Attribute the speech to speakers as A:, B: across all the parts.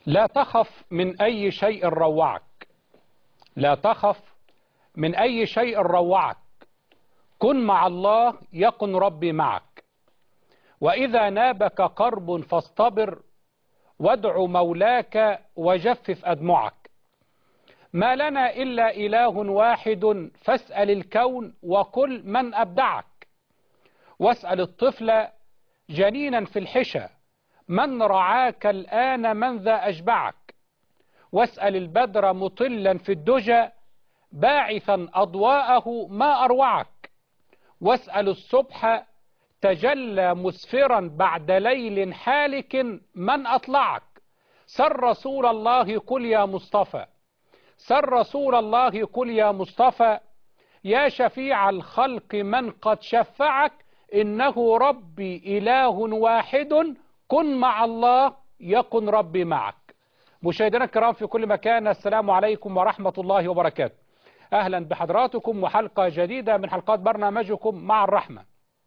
A: لا تخف من أي شيء روعك لا تخف من أي شيء روعك كن مع الله يكن ربي معك وإذا نابك قرب فاصطبر وادع مولاك وجفف أدمعك ما لنا إلا إله واحد فاسأل الكون وكل من أبدعك واسأل الطفل جنينا في الحشا من رعاك الآن من ذا أشبعك واسأل البدر مطلا في الدجى باعثا أضواءه ما أروعك واسأل الصبح تجلى مسفرا بعد ليل حالك من أطلعك سر رسول الله قل يا مصطفى سر رسول الله قل يا مصطفى يا شفيع الخلق من قد شفعك إنه ربي إله واحد كن مع الله يكن ربي معك مشاهدينا الكرام في كل مكان السلام عليكم ورحمة الله وبركاته أهلا بحضراتكم وحلقة جديدة من حلقات برنامجكم مع الرحمة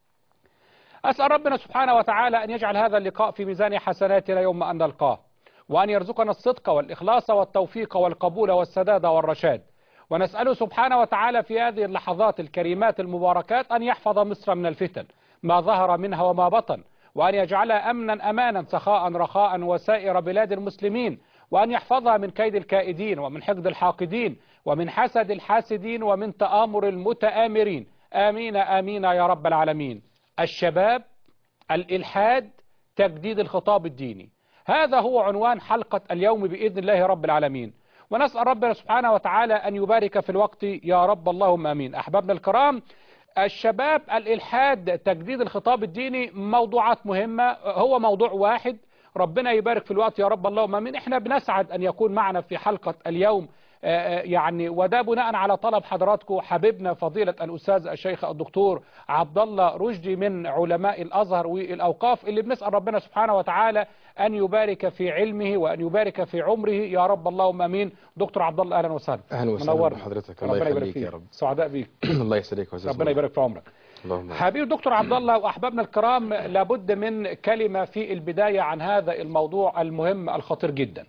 A: أسأل ربنا سبحانه وتعالى أن يجعل هذا اللقاء في ميزان حسناتنا يوم أن نلقاه وأن يرزقنا الصدق والإخلاص والتوفيق والقبول والسداد والرشاد ونسأله سبحانه وتعالى في هذه اللحظات الكريمات المباركات أن يحفظ مصر من الفتن ما ظهر منها وما بطن وأن يجعلها أمنا أمانا سخاء رخاء وسائر بلاد المسلمين وأن يحفظها من كيد الكائدين ومن حقد الحاقدين ومن حسد الحاسدين ومن تآمر المتآمرين آمين آمين يا رب العالمين الشباب الإلحاد تجديد الخطاب الديني هذا هو عنوان حلقة اليوم بإذن الله رب العالمين ونسأل ربنا سبحانه وتعالى أن يبارك في الوقت يا رب اللهم أمين أحبابنا الكرام الشباب الإلحاد تجديد الخطاب الديني موضوعات مهمة هو موضوع واحد ربنا يبارك في الوقت يا رب اللهم امين احنا بنسعد ان يكون معنا في حلقة اليوم يعني وده بناء على طلب حضراتكم حبيبنا فضيلة الأستاذ الشيخ الدكتور عبد الله رشدي من علماء الأزهر والأوقاف اللي بنسأل ربنا سبحانه وتعالى أن يبارك في علمه وأن يبارك في عمره يا رب اللهم امين دكتور عبد الله أهلا وسهلا
B: أهلا وسهلا بحضرتك الله يخليك يا رب
A: سعداء بيك
B: الله يسعدك ويجزاك
A: ربنا يبارك في عمرك
B: اللهم
A: حبيبي دكتور عبد الله واحبابنا الكرام لابد من كلمه في البدايه عن هذا الموضوع المهم الخطير جدا.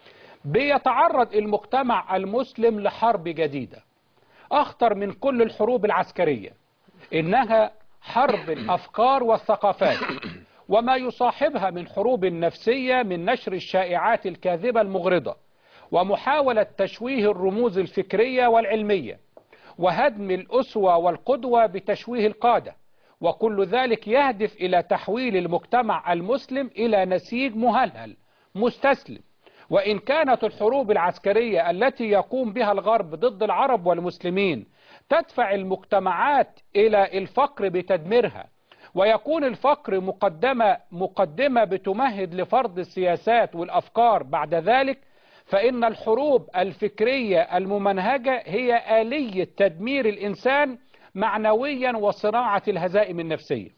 A: بيتعرض المجتمع المسلم لحرب جديده اخطر من كل الحروب العسكريه انها حرب الافكار والثقافات وما يصاحبها من حروب نفسيه من نشر الشائعات الكاذبه المغرضه ومحاوله تشويه الرموز الفكريه والعلميه وهدم الأسوة والقدوة بتشويه القادة وكل ذلك يهدف إلى تحويل المجتمع المسلم إلى نسيج مهلهل مستسلم وإن كانت الحروب العسكرية التي يقوم بها الغرب ضد العرب والمسلمين تدفع المجتمعات إلى الفقر بتدميرها ويكون الفقر مقدمة, مقدمة بتمهد لفرض السياسات والأفكار بعد ذلك فإن الحروب الفكرية الممنهجة هي آلية تدمير الإنسان معنويا وصناعة الهزائم النفسية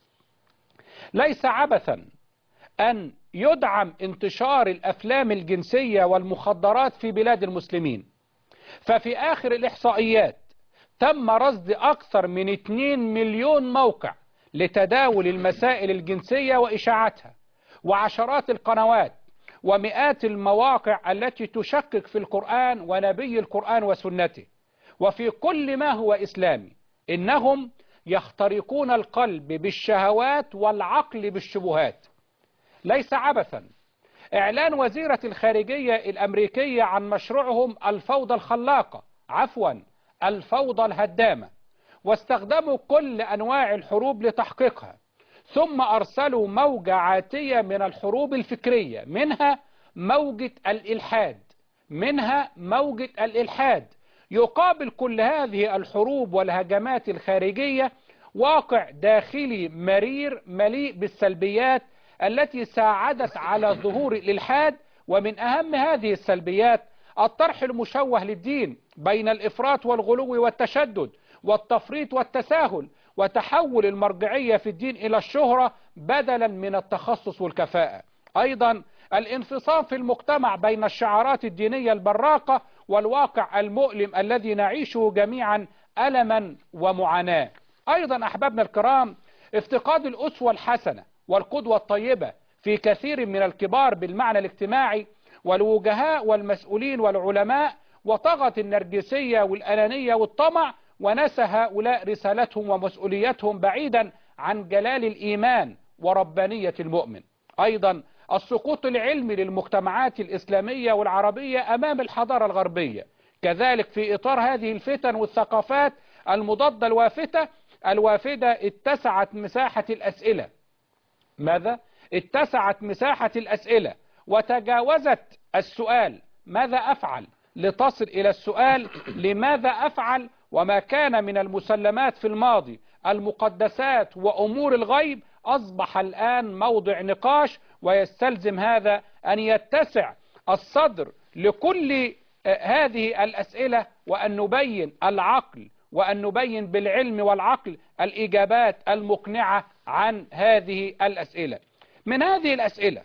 A: ليس عبثا أن يدعم انتشار الأفلام الجنسية والمخدرات في بلاد المسلمين ففي آخر الإحصائيات تم رصد أكثر من 2 مليون موقع لتداول المسائل الجنسية وإشاعتها وعشرات القنوات ومئات المواقع التي تشكك في القرآن ونبي القرآن وسنته وفي كل ما هو إسلامي إنهم يخترقون القلب بالشهوات والعقل بالشبهات ليس عبثا إعلان وزيرة الخارجية الأمريكية عن مشروعهم الفوضى الخلاقة عفوا الفوضى الهدامة واستخدموا كل أنواع الحروب لتحقيقها ثم أرسلوا موجة عاتية من الحروب الفكرية منها موجة الإلحاد منها موجة الإلحاد يقابل كل هذه الحروب والهجمات الخارجية واقع داخلي مرير مليء بالسلبيات التي ساعدت على ظهور الإلحاد ومن أهم هذه السلبيات الطرح المشوه للدين بين الإفراط والغلو والتشدد والتفريط والتساهل وتحول المرجعية في الدين إلى الشهرة بدلا من التخصص والكفاءة أيضا الانفصام في المجتمع بين الشعارات الدينية البراقة والواقع المؤلم الذي نعيشه جميعا ألما ومعاناة أيضا أحبابنا الكرام افتقاد الأسوة الحسنة والقدوة الطيبة في كثير من الكبار بالمعنى الاجتماعي والوجهاء والمسؤولين والعلماء وطغت النرجسية والأنانية والطمع ونسى هؤلاء رسالتهم ومسؤوليتهم بعيدا عن جلال الإيمان وربانية المؤمن أيضا السقوط العلمي للمجتمعات الإسلامية والعربية أمام الحضارة الغربية كذلك في إطار هذه الفتن والثقافات المضادة الوافتة الوافدة اتسعت مساحة الأسئلة ماذا؟ اتسعت مساحة الأسئلة وتجاوزت السؤال ماذا أفعل لتصل إلى السؤال لماذا أفعل وما كان من المسلمات في الماضي المقدسات وأمور الغيب أصبح الآن موضع نقاش ويستلزم هذا أن يتسع الصدر لكل هذه الأسئلة وأن نبين العقل وأن نبين بالعلم والعقل الإجابات المقنعة عن هذه الأسئلة من هذه الأسئلة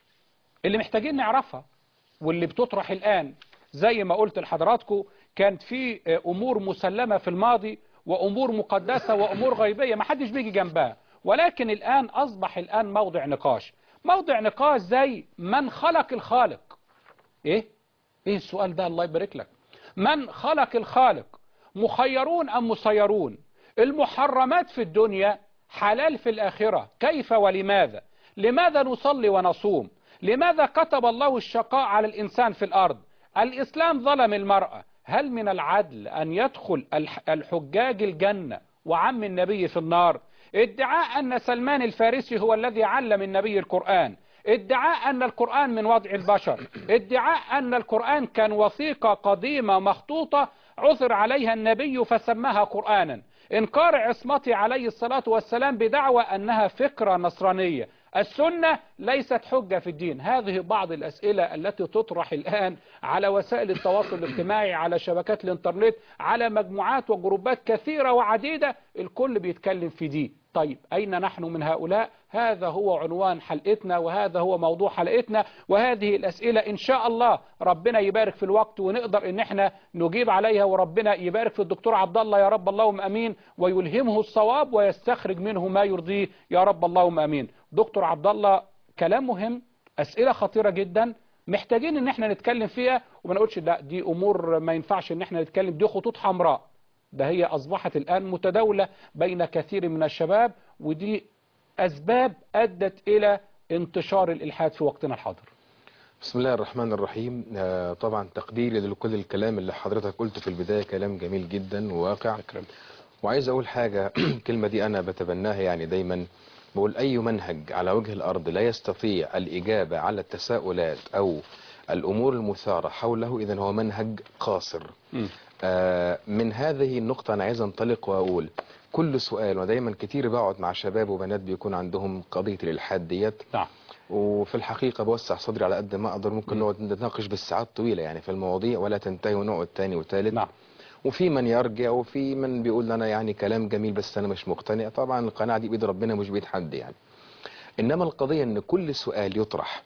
A: اللي محتاجين نعرفها واللي بتطرح الآن زي ما قلت لحضراتكم كانت في أمور مسلمة في الماضي وأمور مقدسة وأمور غيبية ما حدش بيجي جنبها ولكن الآن أصبح الآن موضع نقاش موضع نقاش زي من خلق الخالق إيه؟ إيه السؤال ده الله يبارك لك من خلق الخالق مخيرون أم مسيرون المحرمات في الدنيا حلال في الآخرة كيف ولماذا لماذا نصلي ونصوم لماذا كتب الله الشقاء على الإنسان في الأرض الإسلام ظلم المرأة هل من العدل أن يدخل الحجاج الجنة وعم النبي في النار ادعاء أن سلمان الفارسي هو الذي علم النبي القرآن ادعاء أن القرآن من وضع البشر ادعاء أن القرآن كان وثيقة قديمة مخطوطة عثر عليها النبي فسماها قرآنا انكار عصمته عليه الصلاة والسلام بدعوى أنها فكرة نصرانية السنة ليست حجة في الدين هذه بعض الأسئلة التي تطرح الآن على وسائل التواصل الاجتماعي على شبكات الانترنت على مجموعات وجروبات كثيرة وعديدة الكل بيتكلم في دي طيب أين نحن من هؤلاء هذا هو عنوان حلقتنا وهذا هو موضوع حلقتنا وهذه الأسئلة إن شاء الله ربنا يبارك في الوقت ونقدر إن احنا نجيب عليها وربنا يبارك في الدكتور عبد الله يا رب اللهم أمين ويلهمه الصواب ويستخرج منه ما يرضيه يا رب اللهم أمين دكتور عبد الله كلام مهم أسئلة خطيرة جدا محتاجين ان احنا نتكلم فيها وما نقولش لا دي امور ما ينفعش ان احنا نتكلم دي خطوط حمراء ده هي أصبحت الآن متداولة بين كثير من الشباب ودي أسباب أدت إلى انتشار الإلحاد في وقتنا الحاضر
B: بسم الله الرحمن الرحيم آه طبعا تقديري لكل الكلام اللي حضرتك قلته في البداية كلام جميل جدا وواقع
A: أكرم.
B: وعايز أقول حاجة الكلمة دي أنا بتبناها يعني دايما بقول أي منهج على وجه الأرض لا يستطيع الإجابة على التساؤلات أو الأمور المثارة حوله إذا هو منهج قاصر
A: م.
B: آه من هذه النقطة أنا عايز أنطلق وأقول كل سؤال ودايما كتير بقعد مع شباب وبنات بيكون عندهم قضية الإلحاد ديت
A: نعم
B: وفي الحقيقة بوسع صدري على قد ما أقدر ممكن نقعد نتناقش بالساعات طويلة يعني في المواضيع ولا تنتهي ونقعد تاني وتالت
A: نعم
B: وفي من يرجع وفي من بيقول لنا يعني كلام جميل بس أنا مش مقتنع طبعا القناعة دي بإيد ربنا مش بإيد حد يعني إنما القضية إن كل سؤال يطرح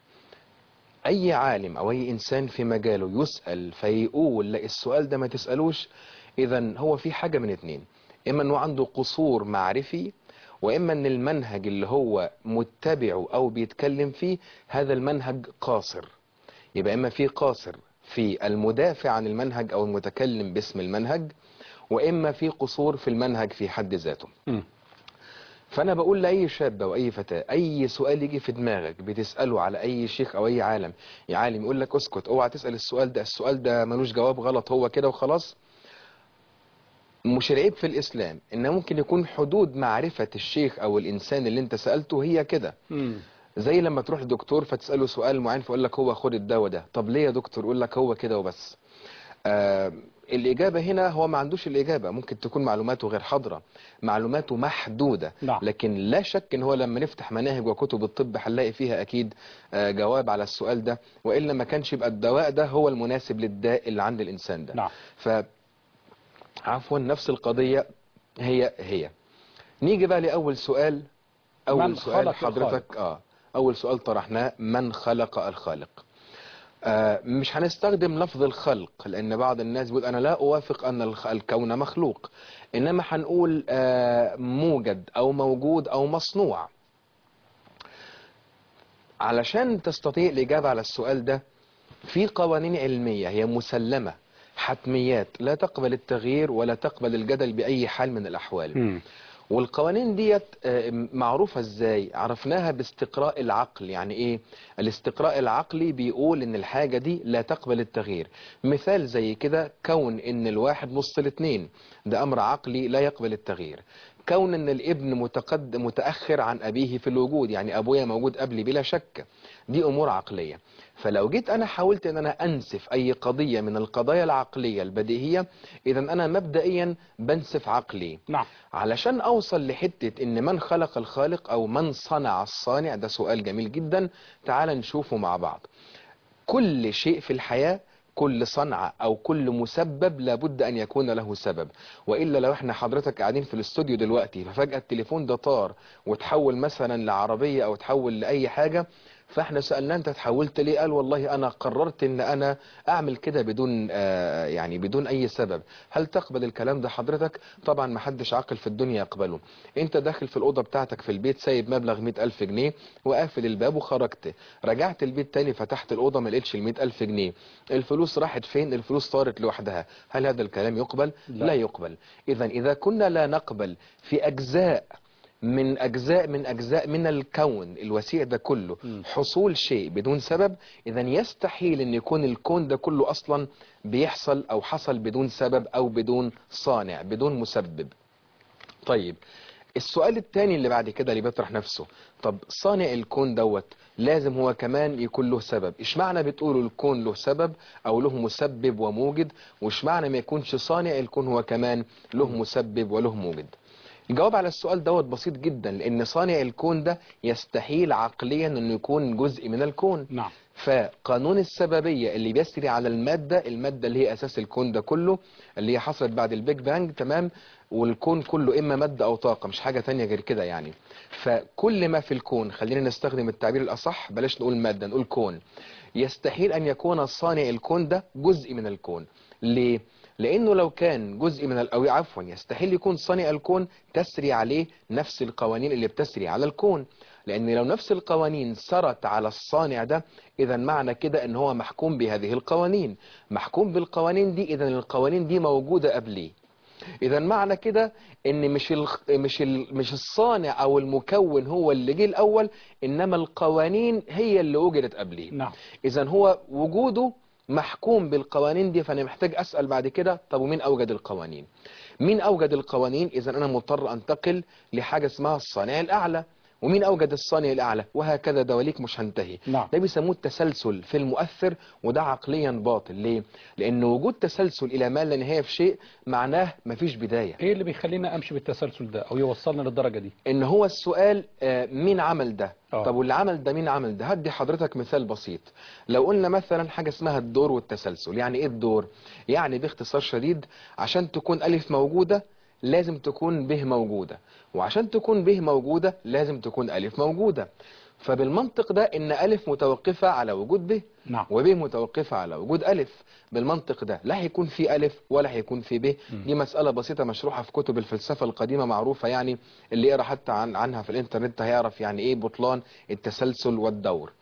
B: أي عالم أو أي إنسان في مجاله يسأل فيقول لا السؤال ده ما تسألوش إذا هو في حاجة من اتنين إما أنه عنده قصور معرفي وإما أن المنهج اللي هو متبعه أو بيتكلم فيه هذا المنهج قاصر يبقى إما في قاصر في المدافع عن المنهج أو المتكلم باسم المنهج وإما في قصور في المنهج في حد ذاته
A: م.
B: فأنا بقول لأي شاب أو أي فتاة أي سؤال يجي في دماغك بتسأله على أي شيخ أو أي عالم يا عالم يقول لك اسكت اوعى تسأل السؤال ده السؤال ده ملوش جواب غلط هو كده وخلاص مش العيب في الإسلام إن ممكن يكون حدود معرفة الشيخ أو الإنسان اللي أنت سألته هي كده
A: م.
B: زي لما تروح لدكتور فتسأله سؤال معين فيقول لك هو خد الدواء ده طب ليه يا دكتور يقول لك هو كده وبس آه الإجابة هنا هو ما عندوش الإجابة ممكن تكون معلوماته غير حاضرة معلوماته محدودة
A: نعم.
B: لكن لا شك ان هو لما نفتح مناهج وكتب الطب هنلاقي فيها أكيد آه جواب على السؤال ده وإلا ما كانش يبقى الدواء ده هو المناسب للداء اللي عند الإنسان ده
A: نعم.
B: ف عفوا نفس القضية هي هي نيجي بقى لأول سؤال أول
A: من
B: سؤال
A: خلق
B: حضرتك آه أول سؤال طرحناه من خلق الخالق آه مش هنستخدم لفظ الخلق لأن بعض الناس بيقول أنا لا أوافق أن الخ- الكون مخلوق إنما هنقول آه موجد أو موجود أو مصنوع علشان تستطيع الإجابة على السؤال ده في قوانين علمية هي مسلمة حتميات لا تقبل التغيير ولا تقبل الجدل بأي حال من الأحوال
A: مم.
B: والقوانين ديت آه، معروفة ازاي عرفناها باستقراء العقل يعني ايه الاستقراء العقلي بيقول ان الحاجة دي لا تقبل التغيير مثال زي كده كون ان الواحد نص الاتنين ده امر عقلي لا يقبل التغيير كون ان الابن متقدم متأخر عن ابيه في الوجود يعني ابويا موجود قبلي بلا شك دي امور عقلية فلو جيت انا حاولت ان انا انسف اي قضية من القضايا العقلية البديهية اذا انا مبدئيا بنسف عقلي
A: نعم
B: علشان اوصل لحتة ان من خلق الخالق او من صنع الصانع ده سؤال جميل جدا تعال نشوفه مع بعض كل شيء في الحياة كل صنعة او كل مسبب لابد ان يكون له سبب والا لو احنا حضرتك قاعدين في الاستوديو دلوقتي ففجأة التليفون ده طار وتحول مثلا لعربية او تحول لاي حاجة فاحنا سألناه انت تحولت ليه قال والله انا قررت ان انا اعمل كده بدون آه يعني بدون اي سبب هل تقبل الكلام ده حضرتك طبعا ما حدش عاقل في الدنيا يقبله انت داخل في الاوضه بتاعتك في البيت سايب مبلغ 100000 جنيه وقافل الباب وخرجت رجعت البيت تاني فتحت الاوضه ما لقيتش ال 100000 جنيه الفلوس راحت فين الفلوس طارت لوحدها هل هذا الكلام يقبل
A: لا.
B: لا يقبل اذا اذا كنا لا نقبل في اجزاء من أجزاء من أجزاء من الكون الوسيع ده كله
A: م.
B: حصول شيء بدون سبب إذا يستحيل أن يكون الكون ده كله أصلا بيحصل أو حصل بدون سبب أو بدون صانع بدون مسبب طيب السؤال الثاني اللي بعد كده اللي بيطرح نفسه طب صانع الكون دوت لازم هو كمان يكون له سبب اشمعنى بتقولوا الكون له سبب او له مسبب وموجد واشمعنى ما يكونش صانع الكون هو كمان له مسبب وله موجد الجواب على السؤال دوت بسيط جدا لان صانع الكون ده يستحيل عقليا انه يكون جزء من الكون
A: نعم
B: فقانون السببية اللي بيسري على المادة المادة اللي هي أساس الكون ده كله اللي هي حصلت بعد البيج بانج تمام والكون كله إما مادة أو طاقة مش حاجة تانية غير كده يعني فكل ما في الكون خلينا نستخدم التعبير الأصح بلاش نقول مادة نقول كون يستحيل أن يكون صانع الكون ده جزء من الكون ليه؟ لأنه لو كان جزء من ال- أو عفوا يستحيل يكون صانع الكون تسري عليه نفس القوانين اللي بتسري على الكون لأن لو نفس القوانين سرت على الصانع ده إذا معنى كده إن هو محكوم بهذه القوانين محكوم بالقوانين دي إذا القوانين دي موجودة قبليه إذا معنى كده إن مش ال... مش ال... مش الصانع أو المكون هو اللي جه الأول إنما القوانين هي اللي وجدت قبليه
A: نعم
B: إذا هو وجوده محكوم بالقوانين دي فأنا محتاج أسأل بعد كده طب ومين أوجد القوانين مين أوجد القوانين إذا أنا مضطر أنتقل لحاجة اسمها الصانع الأعلى ومين أوجد الصانع الأعلى وهكذا دواليك مش هنتهي
A: نعم
B: ده بيسموه التسلسل في المؤثر وده عقليا باطل ليه؟ لأن وجود تسلسل إلى ما لا نهاية في شيء معناه مفيش بداية
A: ايه اللي بيخلينا امشي بالتسلسل ده او يوصلنا للدرجة دي
B: ان هو السؤال آه، مين عمل ده
A: آه.
B: طب واللي عمل ده مين عمل ده هدي حضرتك مثال بسيط لو قلنا مثلا حاجة اسمها الدور والتسلسل يعني ايه الدور يعني باختصار شديد عشان تكون ألف موجودة لازم تكون به موجودة وعشان تكون به موجودة لازم تكون ألف موجودة فبالمنطق ده ان ألف متوقفة على وجود به
A: نعم
B: وب متوقفة على وجود ألف بالمنطق ده لا هيكون في ألف ولا هيكون في ب
A: مم.
B: دي مسألة بسيطة مشروحة في كتب الفلسفة القديمة معروفة يعني اللي يقرأ حتى عن عنها في الإنترنت هيعرف يعني إيه بطلان التسلسل والدور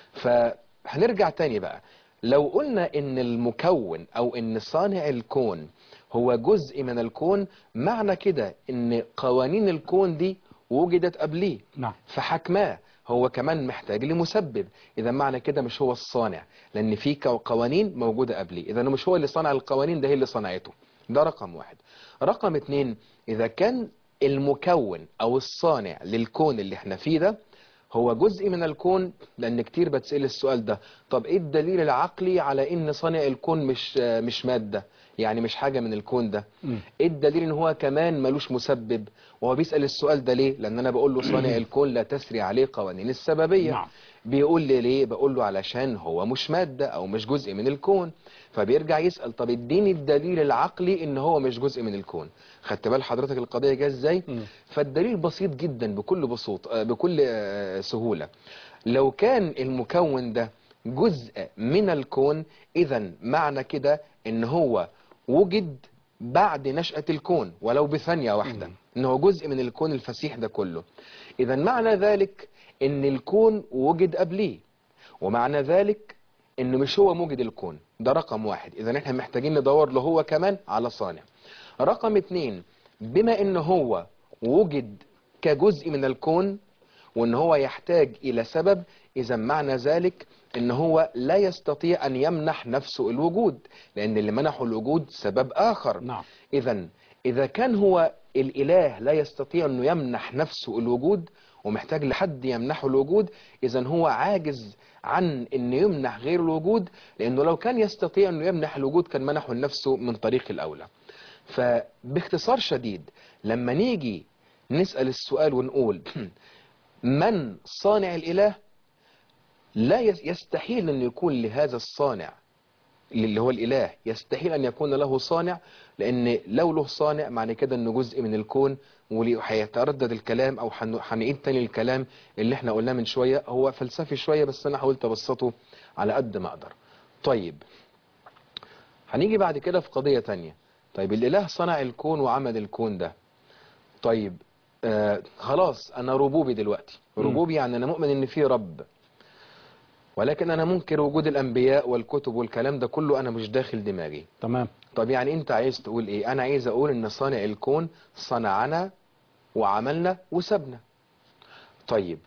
B: فهنرجع تاني بقى لو قلنا إن المكون أو إن صانع الكون هو جزء من الكون معنى كده إن قوانين الكون دي وجدت قبليه
A: نعم
B: فحكماه هو كمان محتاج لمسبب اذا معنى كده مش هو الصانع لان في كو- قوانين موجودة قبليه اذا مش هو اللي صنع القوانين ده هي اللي صنعته ده رقم واحد رقم اتنين اذا كان المكون او الصانع للكون اللي احنا فيه ده هو جزء من الكون لان كتير بتسأل السؤال ده طب ايه الدليل العقلي على ان صانع الكون مش مش مادة يعني مش حاجة من الكون ده
A: مم.
B: ايه الدليل ان هو كمان ملوش مسبب وهو بيسأل السؤال ده ليه لان انا بقول له صانع الكون لا تسري عليه قوانين السببية
A: نعم
B: بيقول لي ليه بقول له علشان هو مش مادة او مش جزء من الكون فبيرجع يسأل طب اديني الدليل العقلي ان هو مش جزء من الكون خدت بال حضرتك القضية جايه ازاي
A: مم.
B: فالدليل بسيط جدا بكل بساط آه، بكل آه، سهولة لو كان المكون ده جزء من الكون اذا معنى كده ان هو وجد بعد نشأة الكون ولو بثانية واحدة
A: مم.
B: ان هو جزء من الكون الفسيح ده كله اذا معنى ذلك ان الكون وجد قبليه ومعنى ذلك انه مش هو موجد الكون ده رقم واحد اذا احنا محتاجين ندور له هو كمان على صانع رقم اتنين بما ان هو وجد كجزء من الكون وان هو يحتاج الى سبب اذا معنى ذلك ان هو لا يستطيع ان يمنح نفسه الوجود لان اللي منحه الوجود سبب اخر
A: نعم
B: اذا اذا كان هو الاله لا يستطيع انه يمنح نفسه الوجود ومحتاج لحد يمنحه الوجود اذا هو عاجز عن انه يمنح غير الوجود لانه لو كان يستطيع انه يمنح الوجود كان منحه لنفسه من طريق الاولى فباختصار شديد لما نيجي نسأل السؤال ونقول من صانع الاله لا يس- يستحيل ان يكون لهذا الصانع اللي هو الاله يستحيل ان يكون له صانع لان لو له صانع معنى كده انه جزء من الكون وهيتردد الكلام او هن- هنعيد تاني الكلام اللي احنا قلناه من شويه هو فلسفي شويه بس انا حاولت ابسطه على قد ما اقدر طيب هنيجي بعد كده في قضيه تانية طيب الاله صنع الكون وعمل الكون ده طيب آه خلاص انا ربوبي دلوقتي
A: مم.
B: ربوبي يعني انا مؤمن ان في رب ولكن انا منكر وجود الانبياء والكتب والكلام ده كله انا مش داخل دماغي
A: تمام
B: طب يعني انت عايز تقول ايه انا عايز اقول ان صانع الكون صنعنا وعملنا وسبنا طيب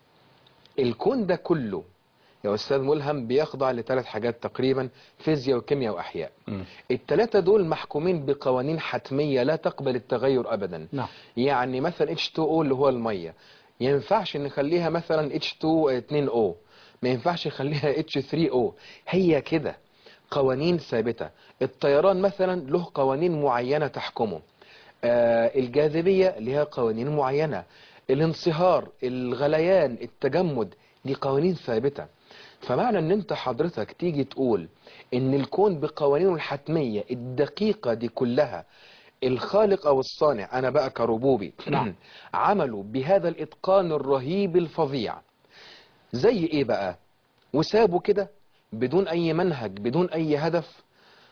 B: الكون ده كله يا استاذ ملهم بيخضع لثلاث حاجات تقريبا فيزياء وكيمياء واحياء
A: مم.
B: الثلاثه دول محكومين بقوانين حتميه لا تقبل التغير ابدا
A: نعم
B: يعني مثلا H2O اللي هو الميه ينفعش نخليها مثلا H2O ما ينفعش نخليها H3O هي كده قوانين ثابتة الطيران مثلا له قوانين معينة تحكمه آه الجاذبية لها قوانين معينة الانصهار الغليان التجمد دي قوانين ثابتة فمعنى ان انت حضرتك تيجي تقول ان الكون بقوانينه الحتمية الدقيقة دي كلها الخالق او الصانع انا بقى كربوبي
A: نعم.
B: عملوا بهذا الاتقان الرهيب الفظيع زي ايه بقى وسابوا كده بدون اي منهج بدون اي هدف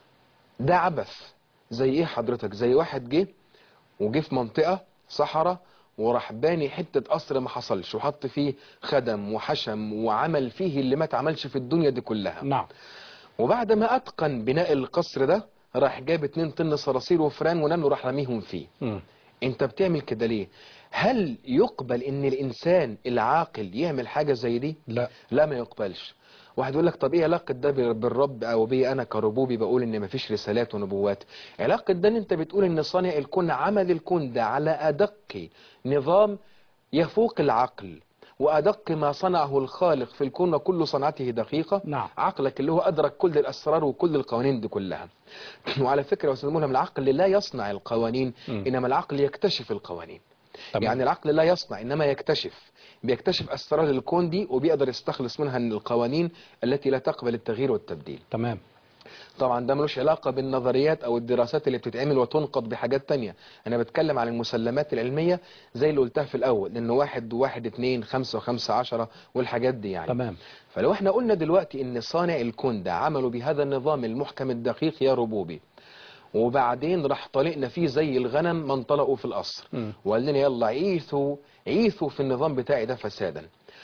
B: ده عبث زي ايه حضرتك زي واحد جه وجه في منطقة صحراء وراح باني حتة قصر ما حصلش وحط فيه خدم وحشم وعمل فيه اللي ما اتعملش في الدنيا دي كلها
A: نعم
B: وبعد ما اتقن بناء القصر ده راح جاب اتنين طن صراصير وفران ونان وراح رميهم فيه
A: مم.
B: انت بتعمل كده ليه هل يقبل ان الانسان العاقل يعمل حاجة زي دي
A: لا
B: لا ما يقبلش واحد يقول لك طب ايه علاقه ده بال- بالرب او بي انا كربوبي بقول ان مفيش رسالات ونبوات علاقه ده ان انت بتقول ان صانع الكون عمل الكون ده على ادق نظام يفوق العقل وادق ما صنعه الخالق في الكون وكل صنعته دقيقه
A: نعم.
B: عقلك اللي هو ادرك كل الاسرار وكل القوانين دي كلها وعلى فكره يا استاذ ملهم العقل لا يصنع القوانين
A: مم.
B: انما العقل يكتشف القوانين
A: تمام.
B: يعني العقل لا يصنع انما يكتشف بيكتشف اسرار الكون دي وبيقدر يستخلص منها القوانين التي لا تقبل التغيير والتبديل
A: تمام
B: طبعا ده ملوش علاقة بالنظريات او الدراسات اللي بتتعمل وتنقض بحاجات تانية انا بتكلم عن المسلمات العلمية زي اللي قلتها في الاول انه واحد وواحد اتنين خمسة وخمسة عشرة والحاجات دي يعني
A: تمام
B: فلو احنا قلنا دلوقتي ان صانع الكون ده عملوا بهذا النظام المحكم الدقيق يا ربوبي وبعدين راح طلقنا فيه زي الغنم ما انطلقوا في القصر
A: مم.
B: وقال لنا يلا عيثوا عيثوا في النظام بتاعي ده فسادا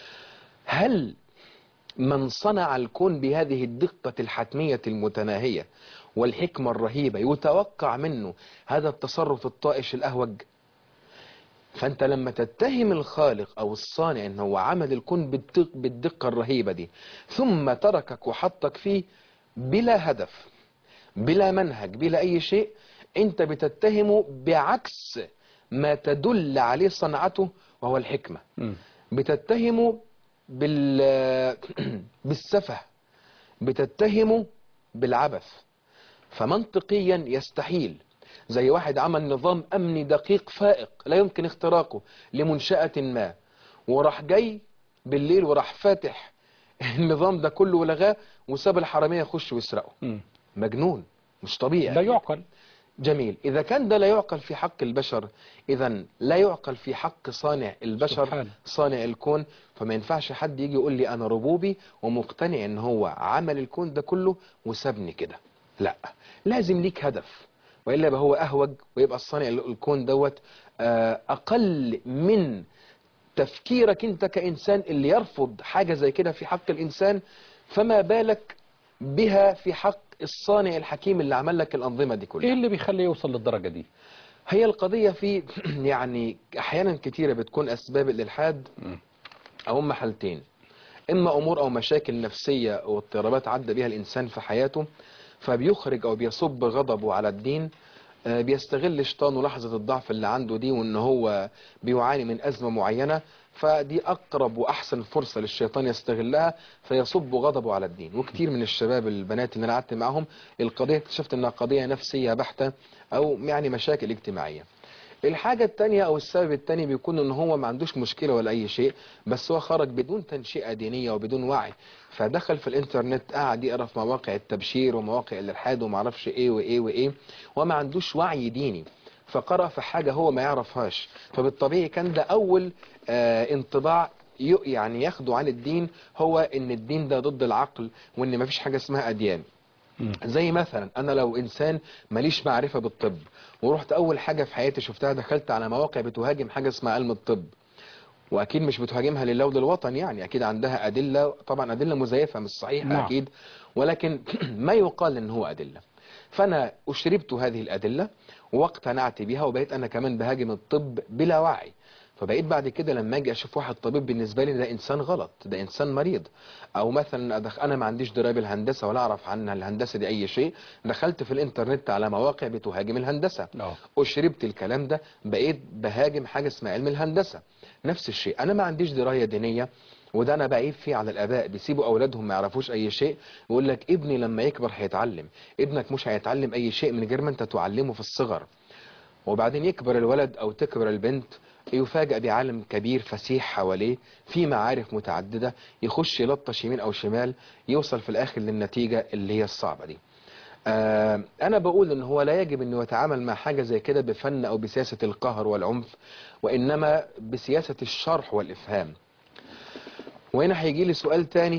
B: هل من صنع الكون بهذه الدقة الحتمية المتناهية والحكمة الرهيبة يتوقع منه هذا التصرف الطائش الأهوج فأنت لما تتهم الخالق أو الصانع أنه هو عمل الكون بالدق بالدقة الرهيبة دي ثم تركك وحطك فيه بلا هدف بلا منهج بلا أي شيء أنت بتتهمه بعكس ما تدل عليه صنعته وهو الحكمة
A: مم.
B: بتتهمه بال بالسفه بتتهمه بالعبث فمنطقيا يستحيل زي واحد عمل نظام امني دقيق فائق لا يمكن اختراقه لمنشأة ما وراح جاي بالليل وراح فاتح النظام ده كله ولغاه وساب الحرامية يخشوا ويسرقوا
A: مم.
B: مجنون مش طبيعي
A: لا يعقل
B: جميل إذا كان ده لا يعقل في حق البشر إذا لا يعقل في حق صانع البشر
A: سبحان.
B: صانع الكون فما ينفعش حد يجي يقول لي أنا ربوبي ومقتنع إن هو عمل الكون ده كله وسابني كده لا لازم ليك هدف وإلا يبقى هو أهوج ويبقى الصانع الكون دوت آه، أقل من تفكيرك أنت كإنسان اللي يرفض حاجة زي كده في حق الإنسان فما بالك بها في حق الصانع الحكيم اللي عمل لك الأنظمة دي كلها
A: ايه اللي بيخليه يوصل للدرجة دي
B: هي القضية في يعني أحيانا كتيرة بتكون أسباب الإلحاد
A: مم.
B: هم حالتين إما أمور أو مشاكل نفسية واضطرابات عدى بها الإنسان في حياته فبيخرج أو بيصب غضبه على الدين آه، بيستغل شيطانه لحظة الضعف اللي عنده دي وإن هو بيعاني من أزمة معينة فدي أقرب وأحسن فرصة للشيطان يستغلها فيصب غضبه على الدين وكتير من الشباب البنات اللي أنا قعدت معاهم القضية اكتشفت إنها قضية نفسية بحتة أو يعني مشاكل اجتماعية الحاجة التانية أو السبب التاني بيكون إن هو ما عندوش مشكلة ولا أي شيء بس هو خرج بدون تنشئة دينية وبدون وعي فدخل في الإنترنت قاعد يقرا في مواقع التبشير ومواقع الإلحاد وما اعرفش إيه وإيه وإيه وما عندوش وعي ديني فقرأ في حاجة هو ما يعرفهاش فبالطبيعي كان ده أول آه انطباع ي- يعني ياخده عن الدين هو إن الدين ده ضد العقل وإن ما فيش حاجة اسمها أديان
A: مم.
B: زي مثلا انا لو انسان ماليش معرفة بالطب ورحت اول حاجة في حياتي شفتها دخلت على مواقع بتهاجم حاجة اسمها علم الطب واكيد مش بتهاجمها لله وللوطن يعني اكيد عندها ادلة طبعا ادلة مزيفة مش صحيحة
A: نعم.
B: اكيد ولكن ما يقال ان هو ادلة فانا اشربت هذه الادلة واقتنعت بها وبقيت انا كمان بهاجم الطب بلا وعي فبقيت بعد كده لما اجي اشوف واحد طبيب بالنسبه لي ده انسان غلط ده انسان مريض او مثلا أدخ- انا ما عنديش درايه بالهندسه ولا اعرف عنها الهندسه دي اي شيء دخلت في الانترنت على مواقع بتهاجم الهندسه
A: آه.
B: وشربت الكلام ده بقيت بهاجم حاجه اسمها علم الهندسه نفس الشيء انا ما عنديش درايه دينيه وده انا بعيب فيه على الاباء بيسيبوا اولادهم ما يعرفوش اي شيء ويقول لك ابني لما يكبر هيتعلم ابنك مش هيتعلم اي شيء من غير ما انت تعلمه في الصغر وبعدين يكبر الولد او تكبر البنت يفاجأ بعالم كبير فسيح حواليه في معارف متعددة يخش يلطش يمين او شمال يوصل في الاخر للنتيجة اللي هي الصعبة دي آه انا بقول ان هو لا يجب انه يتعامل مع حاجة زي كده بفن او بسياسة القهر والعنف وانما بسياسة الشرح والافهام وهنا هيجي لي سؤال تاني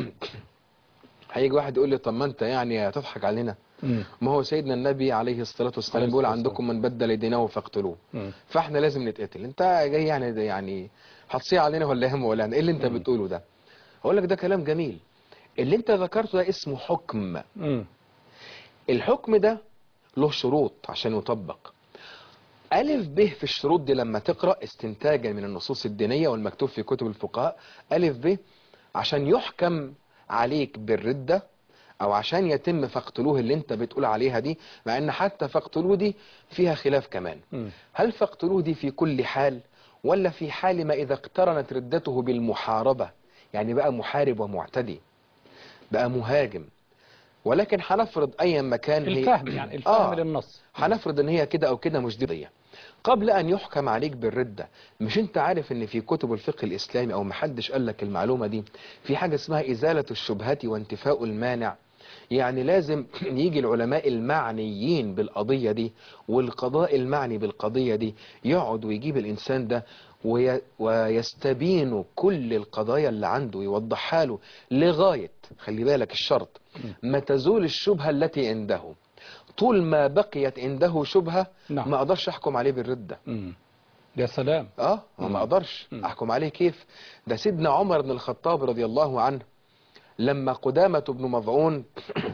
B: هيجي واحد يقول لي طب ما انت يعني هتضحك علينا
A: مم.
B: ما هو سيدنا النبي عليه الصلاة والسلام
A: عليه
B: بيقول
A: الصلاة
B: عندكم من بدل دينه فاقتلوه
A: مم.
B: فاحنا لازم نتقتل انت جاي يعني ده يعني هتصيع علينا ولا يهم ولا ايه اللي انت
A: مم.
B: بتقوله ده اقول لك ده كلام جميل اللي انت ذكرته ده اسمه حكم
A: مم.
B: الحكم ده له شروط عشان يطبق ألف ب في الشروط دي لما تقرأ استنتاجا من النصوص الدينية والمكتوب في كتب الفقهاء ألف ب عشان يحكم عليك بالردة أو عشان يتم فاقتلوه اللي أنت بتقول عليها دي مع أن حتى فاقتلوه دي فيها خلاف كمان
A: مم.
B: هل فاقتلوه دي في كل حال ولا في حال ما إذا اقترنت ردته بالمحاربة يعني بقى محارب ومعتدي بقى مهاجم ولكن هنفرض أي مكان هي-
A: الفهم يعني الفهم
B: آه.
A: للنص
B: هنفرض ان هي كده او كده مش دي قضية. قبل ان يحكم عليك بالردة مش انت عارف ان في كتب الفقه الاسلامي او محدش قال لك المعلومة دي في حاجة اسمها ازالة الشبهات وانتفاء المانع يعني لازم يجي العلماء المعنيين بالقضية دي والقضاء المعني بالقضية دي يقعد ويجيب الانسان ده وي ويستبين كل القضايا اللي عنده يوضحها له لغاية خلي بالك الشرط ما تزول الشبهة التي عنده طول ما بقيت عنده شبهة
A: نعم.
B: ما اقدرش احكم عليه بالردة
A: مم. يا سلام
B: اه
A: مم.
B: ما اقدرش
A: مم.
B: احكم عليه كيف ده سيدنا عمر بن الخطاب رضي الله عنه لما قدامة بن مضعون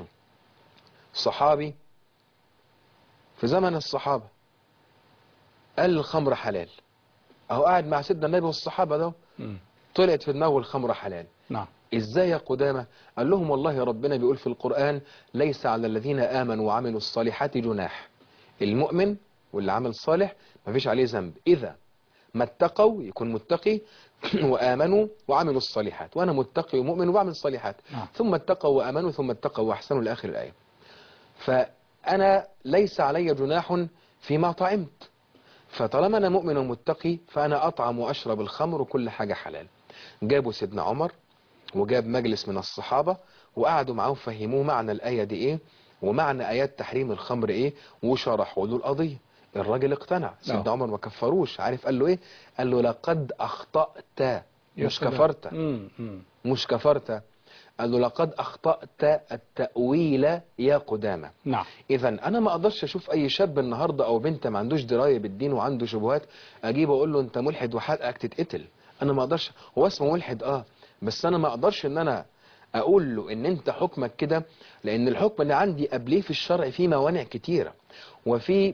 B: صحابي في زمن الصحابة قال الخمر حلال اهو قاعد مع سيدنا النبي والصحابة ده
A: مم.
B: طلعت في دماغه الخمر حلال
A: نعم
B: ازاي يا قدامى قال لهم والله ربنا بيقول في القرآن ليس على الذين آمنوا وعملوا الصالحات جناح المؤمن واللي عمل صالح ما فيش عليه ذنب إذا ما اتقوا يكون متقي وآمنوا وعملوا الصالحات وأنا متقي ومؤمن وبعمل الصالحات
A: نعم.
B: ثم اتقوا وآمنوا ثم اتقوا وأحسنوا لآخر الآية فأنا ليس علي جناح فيما طعمت فطالما أنا مؤمن ومتقي فأنا أطعم وأشرب الخمر وكل حاجة حلال جابوا سيدنا عمر وجاب مجلس من الصحابة وقعدوا معاه فهموه معنى الآية دي إيه ومعنى آيات تحريم الخمر إيه وشرحوا له القضية الراجل اقتنع سيدنا
A: نعم.
B: عمر ما كفروش عارف قال له إيه قال له لقد أخطأت
A: يا
B: مش
A: سلام.
B: كفرت
A: مم. مم.
B: مش كفرت قال له لقد أخطأت التأويل يا قدامى
A: نعم
B: اذا انا ما اقدرش اشوف اي شاب النهارده او بنت ما عندوش درايه بالدين وعنده شبهات اجيب اقول له انت ملحد وحقك تتقتل انا ما اقدرش هو اسمه ملحد اه بس انا ما اقدرش ان انا اقول له ان انت حكمك كده لان الحكم اللي عندي قبليه في الشرع فيه موانع كتيرة وفي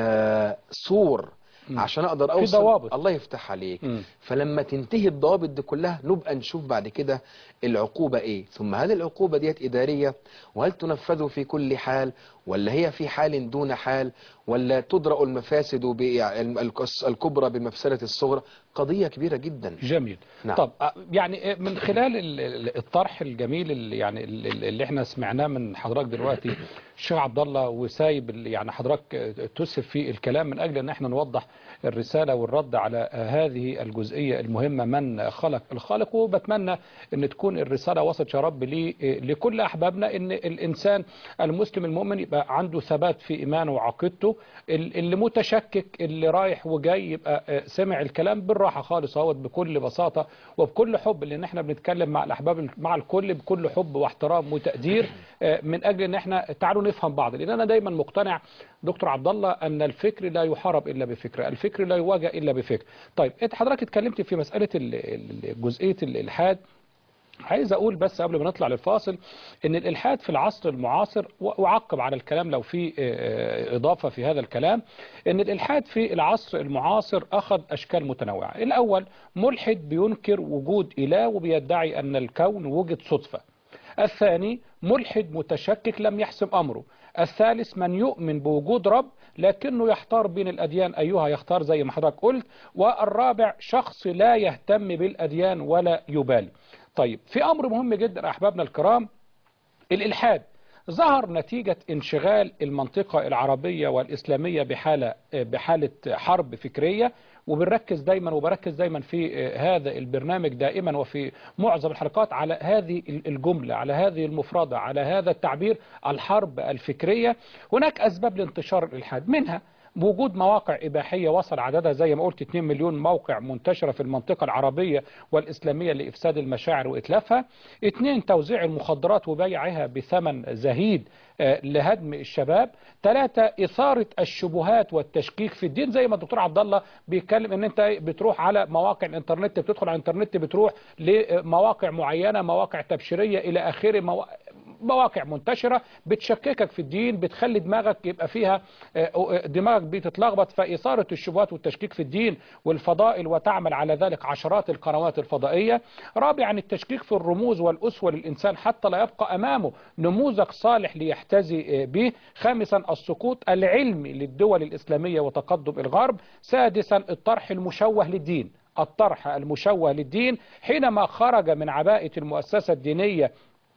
B: آه سور عشان اقدر اوصل
A: ضوابط.
B: الله يفتح عليك
A: مم.
B: فلما تنتهي الضوابط دي كلها نبقى نشوف بعد كده العقوبة ايه ثم هل العقوبة ديت إدارية وهل تنفذ في كل حال ولا هي في حال دون حال ولا تدرأ المفاسد ب- يعني الكس- الكبرى بمفسدة الصغرى قضية كبيرة جدا
A: جميل
B: نعم.
A: طب آه، يعني آه، من خلال ال- ال- الطرح الجميل اللي يعني ال- ال- اللي احنا سمعناه من حضرتك دلوقتي الشيخ عبد الله وسايب ال- يعني حضرتك آه، تسف في الكلام من اجل ان احنا نوضح الرساله والرد على آه، هذه الجزئيه المهمه من خلق الخالق وبتمنى ان تكون الرساله وصلت يا رب لي- آه، لكل احبابنا ان الانسان المسلم المؤمن يبقى عنده ثبات في ايمانه وعقيدته ال- اللي متشكك اللي رايح وجاي يبقى آه، سمع الكلام بالراحه خالص اهوت بكل بساطه وبكل حب لان احنا بنتكلم مع الاحباب مع الكل بكل حب واحترام وتقدير آه، من اجل ان احنا تعالوا نفهم بعض لان انا دايما مقتنع دكتور عبد الله ان الفكر لا يحارب الا بفكر الفكر لا يواجه الا بفكر طيب انت حضرتك اتكلمت في مساله ال- ال- جزئيه الالحاد عايز اقول بس قبل ما نطلع للفاصل ان الالحاد في العصر المعاصر واعقب على الكلام لو في آه، اضافه في هذا الكلام ان الالحاد في العصر المعاصر اخذ اشكال متنوعه الاول ملحد بينكر وجود اله وبيدعي ان الكون وجد صدفه الثاني ملحد متشكك لم يحسم أمره الثالث من يؤمن بوجود رب لكنه يحتار بين الأديان أيها يختار زي ما حضرتك قلت والرابع شخص لا يهتم بالأديان ولا يبالي طيب في أمر مهم جدا أحبابنا الكرام الإلحاد ظهر نتيجة انشغال المنطقة العربية والإسلامية بحالة بحالة حرب فكرية وبنركز دايما وبركز دايما في هذا البرنامج دائما وفي معظم الحلقات على هذه الجملة على هذه المفردة على هذا التعبير الحرب الفكرية هناك أسباب لانتشار الإلحاد منها وجود مواقع إباحية وصل عددها زي ما قلت 2 مليون موقع منتشرة في المنطقة العربية والإسلامية لإفساد المشاعر وإتلافها اثنين توزيع المخدرات وبيعها بثمن زهيد آه، لهدم الشباب ثلاثة إثارة الشبهات والتشكيك في الدين زي ما الدكتور عبد الله بيتكلم ان انت بتروح على مواقع الانترنت بتدخل على الانترنت بتروح لمواقع معينة مواقع تبشيرية إلى آخره مو... مواقع منتشرة بتشككك في الدين بتخلي دماغك يبقى فيها آه، دماغك بتتلخبط فإثارة الشبهات والتشكيك في الدين والفضائل وتعمل على ذلك عشرات القنوات الفضائية رابعا التشكيك في الرموز والأسوة للإنسان حتى لا يبقى أمامه نموذج صالح ليحتذي آه، به خامسا السقوط العلمي للدول الإسلامية وتقدم الغرب سادسا الطرح المشوه للدين الطرح المشوه للدين حينما خرج من عباءة المؤسسة الدينية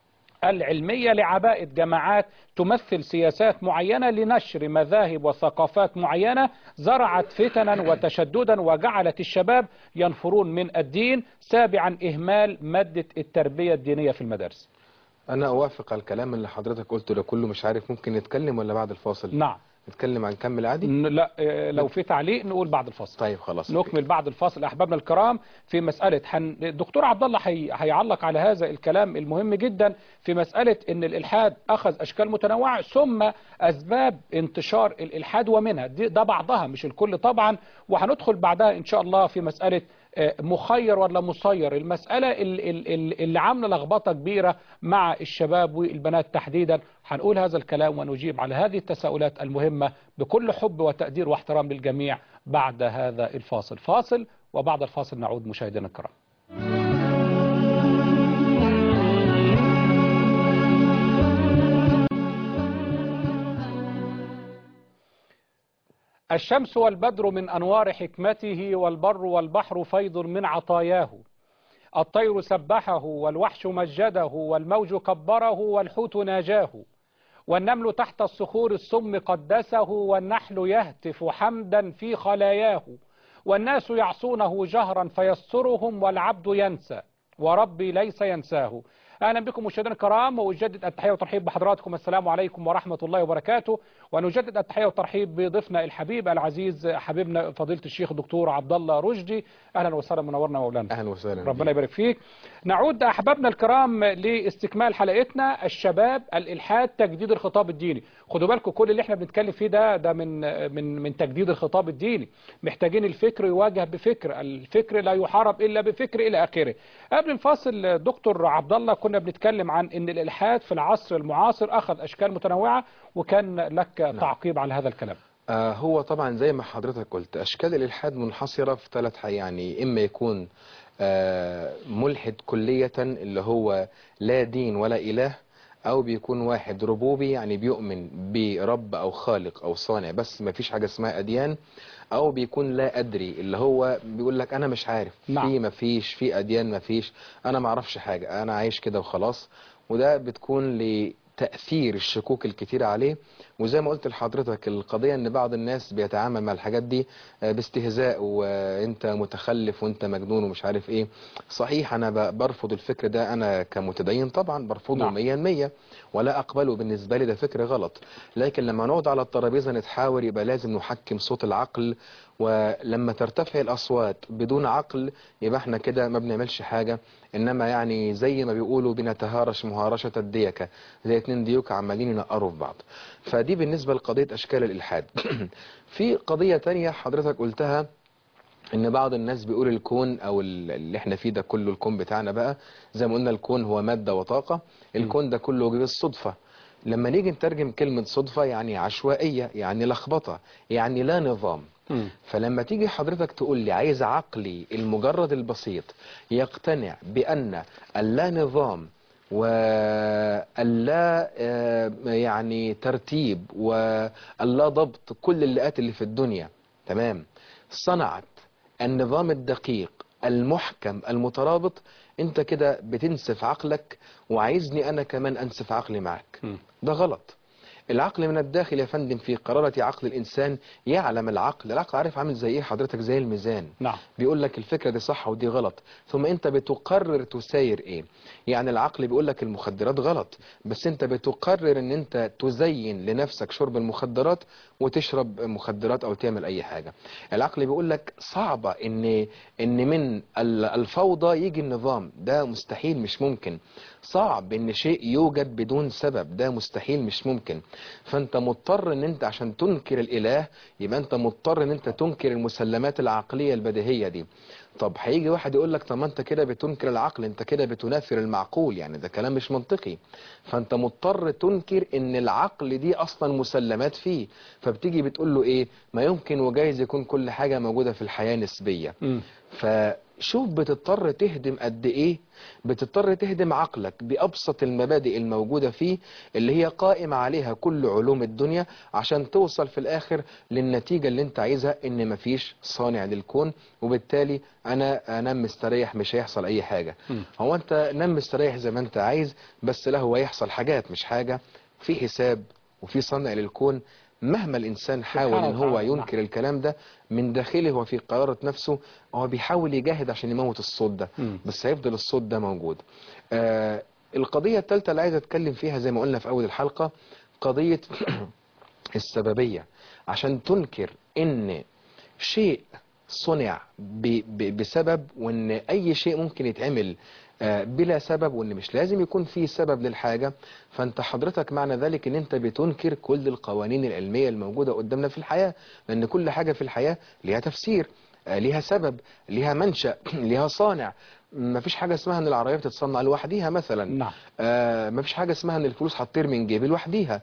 A: العلمية لعباءة جماعات تمثل سياسات معينة لنشر مذاهب وثقافات معينة زرعت فتنا وتشددا وجعلت الشباب ينفرون من الدين سابعا إهمال مادة التربية الدينية في المدارس
B: أنا أوافق على الكلام اللي حضرتك قلته ده كله مش عارف ممكن نتكلم ولا بعد الفاصل
A: نعم
B: نتكلم عن كمل عادي
A: ن- لا آه، لو في تعليق نقول بعد الفاصل
B: طيب خلاص
A: نكمل بعد الفاصل احبابنا الكرام في مساله حن... الدكتور عبد الله حي... هيعلق على هذا الكلام المهم جدا في مساله ان الالحاد اخذ اشكال متنوعه ثم اسباب انتشار الالحاد ومنها دي ده بعضها مش الكل طبعا وهندخل بعدها ان شاء الله في مساله آه، مخير ولا مسير المسألة ال- ال- ال- اللي عاملة لخبطة كبيرة مع الشباب والبنات تحديدا هنقول هذا الكلام ونجيب على هذه التساؤلات المهمة بكل حب وتقدير واحترام للجميع بعد هذا الفاصل فاصل وبعد الفاصل نعود مشاهدينا الكرام الشمس والبدر من أنوار حكمته والبر والبحر فيض من عطاياه الطير سبحه والوحش مجده والموج كبره والحوت ناجاه والنمل تحت الصخور السم قدسه والنحل يهتف حمدا في خلاياه والناس يعصونه جهرا فيسترهم والعبد ينسى وربي ليس ينساه اهلا بكم مشاهدينا الكرام واجدد التحيه والترحيب بحضراتكم السلام عليكم ورحمه الله وبركاته ونجدد التحيه والترحيب بضيفنا الحبيب العزيز حبيبنا فضيله الشيخ الدكتور عبد الله رشدي اهلا وسهلا منورنا مولانا
B: أهلا وسهلا
A: ربنا يبارك فيك نعود احبابنا الكرام لاستكمال حلقتنا الشباب الالحاد تجديد الخطاب الديني خدوا بالكم كل اللي احنا بنتكلم فيه ده ده من من من تجديد الخطاب الديني محتاجين الفكر يواجه بفكر الفكر لا يحارب الا بفكر الى اخره قبل الفاصل دكتور عبد الله كنا كنا بنتكلم عن ان الالحاد في العصر المعاصر اخذ اشكال متنوعه وكان لك تعقيب على هذا الكلام
B: آه هو طبعا زي ما حضرتك قلت أشكال الإلحاد منحصرة في ثلاث حاجات يعني إما يكون آه ملحد كلية اللي هو لا دين ولا إله أو بيكون واحد ربوبي يعني بيؤمن برب أو خالق أو صانع بس ما فيش حاجة اسمها أديان أو بيكون لا أدري اللي هو بيقول لك أنا مش عارف
A: نعم.
B: في ما فيش في أديان ما فيش أنا ما أعرفش حاجة أنا عايش كده وخلاص وده بتكون لتأثير الشكوك الكتير عليه وزي ما قلت لحضرتك القضية ان بعض الناس بيتعامل مع الحاجات دي آه، باستهزاء وانت متخلف وانت مجنون ومش عارف ايه صحيح انا ب- برفض الفكر ده انا كمتدين طبعا برفضه
A: نعم.
B: مية المية ولا اقبله بالنسبة لي ده فكر غلط لكن لما نقعد على الترابيزة نتحاور يبقى لازم نحكم صوت العقل ولما ترتفع الاصوات بدون عقل يبقى احنا كده ما بنعملش حاجة انما يعني زي ما بيقولوا بنتهارش مهارشة الديكة زي اتنين ديوك عمالين ينقروا في بعض فدي بالنسبة لقضية اشكال الالحاد في قضية تانية حضرتك قلتها ان بعض الناس بيقول الكون او ال- اللي احنا فيه ده كله الكون بتاعنا بقى زي ما قلنا الكون هو مادة وطاقة الكون ده كله جه بالصدفة لما نيجي نترجم كلمة صدفة يعني عشوائية يعني لخبطة يعني لا نظام فلما تيجي حضرتك تقول لي عايز عقلي المجرد البسيط يقتنع بأن اللا نظام واللا آه، يعني ترتيب واللا ضبط كل اللقات اللي في الدنيا تمام صنعت النظام الدقيق المحكم المترابط انت كده بتنسف عقلك وعايزني انا كمان انسف عقلي معك
A: مم.
B: ده غلط العقل من الداخل يا فندم في قرارة عقل الإنسان يعلم العقل العقل عارف عامل زي إيه حضرتك زي الميزان
A: نعم
B: بيقول لك الفكرة دي صح ودي غلط ثم انت بتقرر تساير ايه يعني العقل بيقول لك المخدرات غلط بس انت بتقرر ان انت تزين لنفسك شرب المخدرات وتشرب مخدرات او تعمل اي حاجة العقل بيقول لك صعبة ان ان من ال- الفوضى يجي النظام ده مستحيل مش ممكن صعب ان شيء يوجد بدون سبب ده مستحيل مش ممكن فانت مضطر ان انت عشان تنكر الاله يبقى انت مضطر ان انت تنكر المسلمات العقلية البديهية دي طب هيجي واحد يقول لك طب ما انت كده بتنكر العقل انت كده بتنافر المعقول يعني ده كلام مش منطقي فانت مضطر تنكر ان العقل دي اصلا مسلمات فيه فبتيجي بتقول له ايه ما يمكن وجايز يكون كل حاجة موجودة في الحياة نسبية
A: مم.
B: فشوف بتضطر تهدم قد ايه بتضطر تهدم عقلك بأبسط المبادئ الموجودة فيه اللي هي قائمة عليها كل علوم الدنيا عشان توصل في الآخر للنتيجة اللي انت عايزها ان مفيش صانع للكون وبالتالي انا انام مستريح مش هيحصل اي حاجة
A: مم.
B: هو انت نام مستريح زي ما انت عايز بس لا هو يحصل حاجات مش حاجة في حساب وفي صنع للكون مهما الإنسان حاول
A: سبحانه
B: إن هو
A: وتعالى،
B: ينكر الكلام ده من داخله هو في قرارة نفسه هو بيحاول يجاهد عشان يموت الصوت ده
A: مم.
B: بس هيفضل الصوت ده موجود آه القضية الثالثة اللي عايز أتكلم فيها زي ما قلنا في أول الحلقة قضية السببية عشان تنكر إن شيء صنع ب- ب- بسبب وإن أي شيء ممكن يتعمل آه، بلا سبب وإن مش لازم يكون فيه سبب للحاجة فأنت حضرتك معنى ذلك إن أنت بتنكر كل القوانين العلمية الموجودة قدامنا في الحياة لأن كل حاجة في الحياة ليها تفسير آه، ليها سبب ليها منشأ ليها صانع ما فيش حاجة اسمها ان العربية بتتصنع لوحديها مثلا
A: نعم.
B: آه ما فيش حاجة اسمها ان الفلوس هتطير من جيبي لوحديها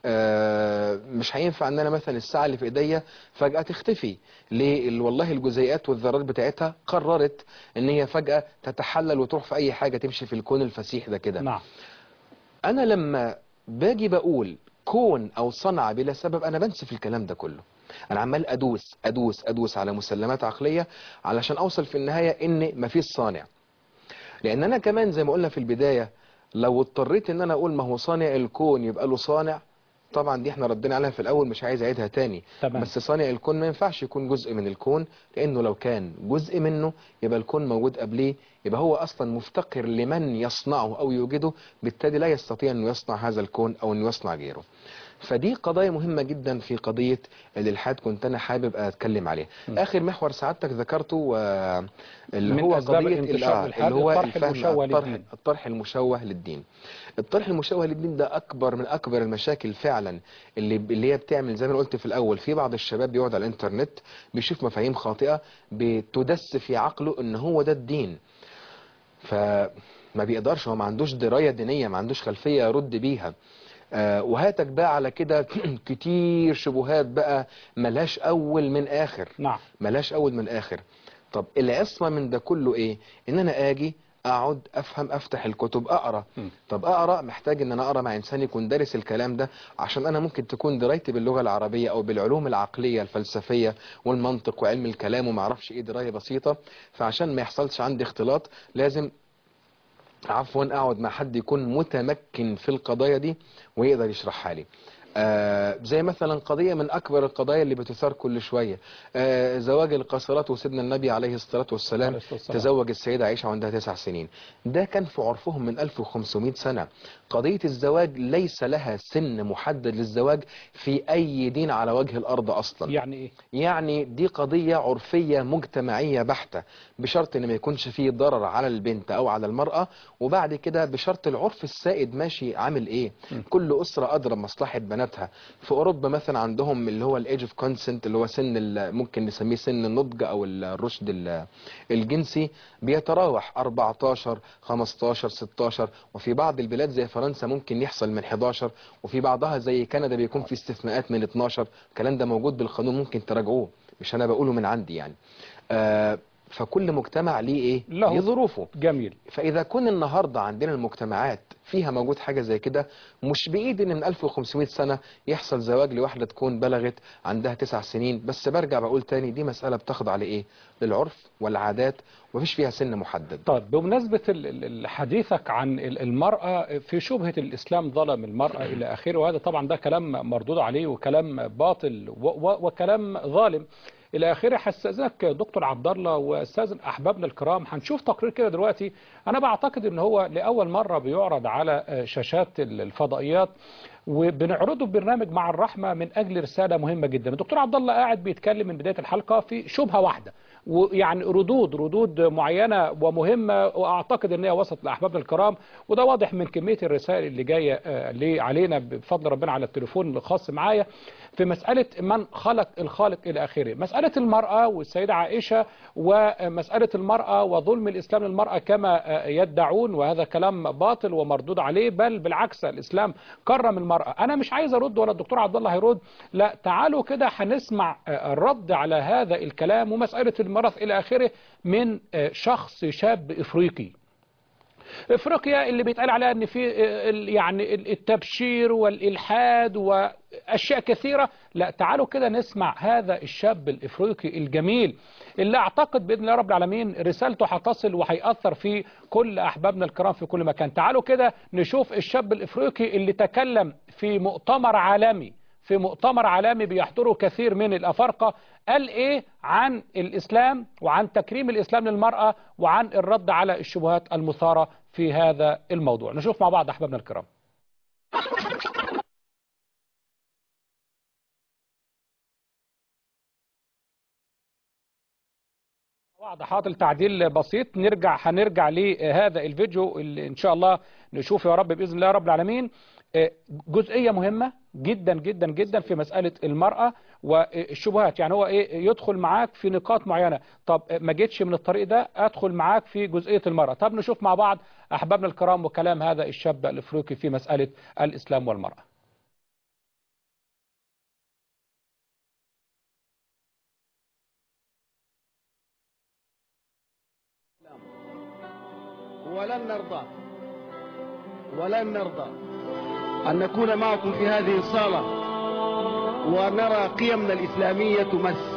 B: آه مش هينفع ان انا مثلا الساعة اللي في ايديا فجأة تختفي ليه ال- والله الجزيئات والذرات بتاعتها قررت ان هي فجأة تتحلل وتروح في اي حاجة تمشي في الكون الفسيح ده كده
A: نعم
B: انا لما باجي بقول كون او صنع بلا سبب انا بنسف الكلام ده كله انا عمال ادوس ادوس ادوس على مسلمات عقلية علشان اوصل في النهاية ان مفيش صانع لان انا كمان زي ما قلنا في البداية لو اضطريت ان انا اقول ما هو صانع الكون يبقى له صانع طبعا دي احنا ردينا عليها في الاول مش عايز اعيدها تاني
A: تمام.
B: بس صانع الكون ما ينفعش يكون جزء من الكون لانه لو كان جزء منه يبقى الكون موجود قبليه يبقى هو اصلا مفتقر لمن يصنعه او يوجده بالتالي لا يستطيع انه يصنع هذا الكون او انه يصنع غيره فدي قضايا مهمة جدا في قضية الإلحاد كنت أنا حابب أتكلم عليها آخر محور سعادتك ذكرته آه، اللي
A: من
B: هو
A: أسباب
B: قضية
A: الانتشار
B: آه،
A: الإلحاد
B: اللي هو
A: الطرح
B: الفهم
A: المشوه
B: الطرح,
A: للدين.
B: الطرح المشوه للدين الطرح المشوه للدين ده أكبر من أكبر المشاكل فعلا اللي اللي هي بتعمل زي ما أنا قلت في الأول في بعض الشباب بيقعد على الإنترنت بيشوف مفاهيم خاطئة بتدس في عقله إن هو ده الدين ف ما بيقدرش هو ما عندوش دراية دينية ما عندوش خلفية يرد بيها آه وهاتك بقى على كده كتير شبهات بقى ملهاش اول من اخر
A: نعم
B: ملهاش اول من اخر طب العصمة من ده كله ايه ان انا اجي اقعد افهم افتح الكتب اقرا
A: م.
B: طب اقرا محتاج ان انا اقرا مع انسان يكون دارس الكلام ده عشان انا ممكن تكون درايتي باللغه العربيه او بالعلوم العقليه الفلسفيه والمنطق وعلم الكلام وما اعرفش ايه درايه بسيطه فعشان ما يحصلش عندي اختلاط لازم عفوا اقعد مع حد يكون متمكن في القضايا دي ويقدر يشرحها لي آه زي مثلا قضية من أكبر القضايا اللي بتثار كل شوية آه زواج القاصرات وسيدنا النبي عليه الصلاة والسلام
A: عليه الصلاة والسلام.
B: تزوج السيدة عائشة وعندها تسع سنين ده كان في عرفهم من 1500 سنة قضية الزواج ليس لها سن محدد للزواج في أي دين على وجه الأرض أصلا
A: يعني ايه
B: يعني دي قضية عرفية مجتمعية بحتة بشرط ان ما يكونش فيه ضرر على البنت او على المرأة وبعد كده بشرط العرف السائد ماشي عامل ايه كل اسرة ادرى بمصلحة بناتها في اوروبا مثلا عندهم اللي هو الايج اوف كونسنت اللي هو سن ال- ممكن نسميه سن النضج او الرشد ال- الجنسي بيتراوح 14 15 16 وفي بعض البلاد زي فرنسا ممكن يحصل من 11 وفي بعضها زي كندا بيكون في استثناءات من 12 الكلام ده موجود بالقانون ممكن تراجعوه مش انا بقوله من عندي يعني آه فكل مجتمع ليه ايه
A: له
B: ليه ظروفه
A: جميل
B: فاذا كون النهارده عندنا المجتمعات فيها موجود حاجه زي كده مش بايد ان من 1500 سنه يحصل زواج لواحده تكون بلغت عندها تسع سنين بس برجع بقول تاني دي مساله بتخضع لايه للعرف والعادات ومفيش فيها سن محدد
A: طيب بمناسبة ال- ال- ال- حديثك عن ال- المرأة في شبهة الإسلام ظلم المرأة إلى آخره وهذا طبعا ده كلام مردود عليه وكلام باطل و- و- وكلام ظالم إلى آخره هستأذنك دكتور عبد الله وأستاذن أحبابنا الكرام هنشوف تقرير كده دلوقتي أنا بعتقد إن هو لأول مرة بيعرض على شاشات ال- الفضائيات وبنعرضه ببرنامج مع الرحمة من أجل رسالة مهمة جدا الدكتور عبد الله قاعد بيتكلم من بداية الحلقة في شبهة واحدة ويعني ردود ردود معينة ومهمة وأعتقد أن هي وصلت لأحبابنا الكرام وده واضح من كمية الرسائل اللي جاية آه، ليه علينا بفضل ربنا على التليفون الخاص معايا في مسألة من خلق الخالق إلى آخره مسألة المرأة والسيدة عائشة ومسألة المرأة وظلم الإسلام للمرأة كما آه، يدعون وهذا كلام باطل ومردود عليه بل بالعكس الإسلام كرم المرأة أنا مش عايز أرد ولا الدكتور عبد الله هيرد لا تعالوا كده هنسمع آه، الرد على هذا الكلام ومسألة المرض إلى آخره من آه، شخص شاب إفريقي افريقيا اللي بيتقال عليها ان في آه، ال- يعني ال- التبشير والالحاد واشياء كثيره لا تعالوا كده نسمع هذا الشاب الافريقي الجميل اللي اعتقد باذن الله رب العالمين رسالته هتصل وهيأثر في كل احبابنا الكرام في كل مكان تعالوا كده نشوف الشاب الافريقي اللي تكلم في مؤتمر عالمي في مؤتمر عالمي بيحضره كثير من الأفارقة قال إيه عن الإسلام وعن تكريم الإسلام للمرأة وعن الرد على الشبهات المثارة في هذا الموضوع نشوف مع بعض أحبابنا الكرام بعد حاطل تعديل بسيط نرجع هنرجع لهذا الفيديو اللي ان شاء الله نشوف يا رب باذن الله رب العالمين آه، جزئيه مهمه جدا جدا جدا في مساله المراه والشبهات يعني هو ايه يدخل معاك في نقاط معينه طب آه، ما جيتش من الطريق ده ادخل معاك في جزئيه المراه طب نشوف مع بعض احبابنا الكرام وكلام هذا الشاب الافريقي في مساله الاسلام والمراه
C: ولن نرضى ولن نرضى أن نكون معكم في هذه الصالة ونرى قيمنا الإسلامية تمس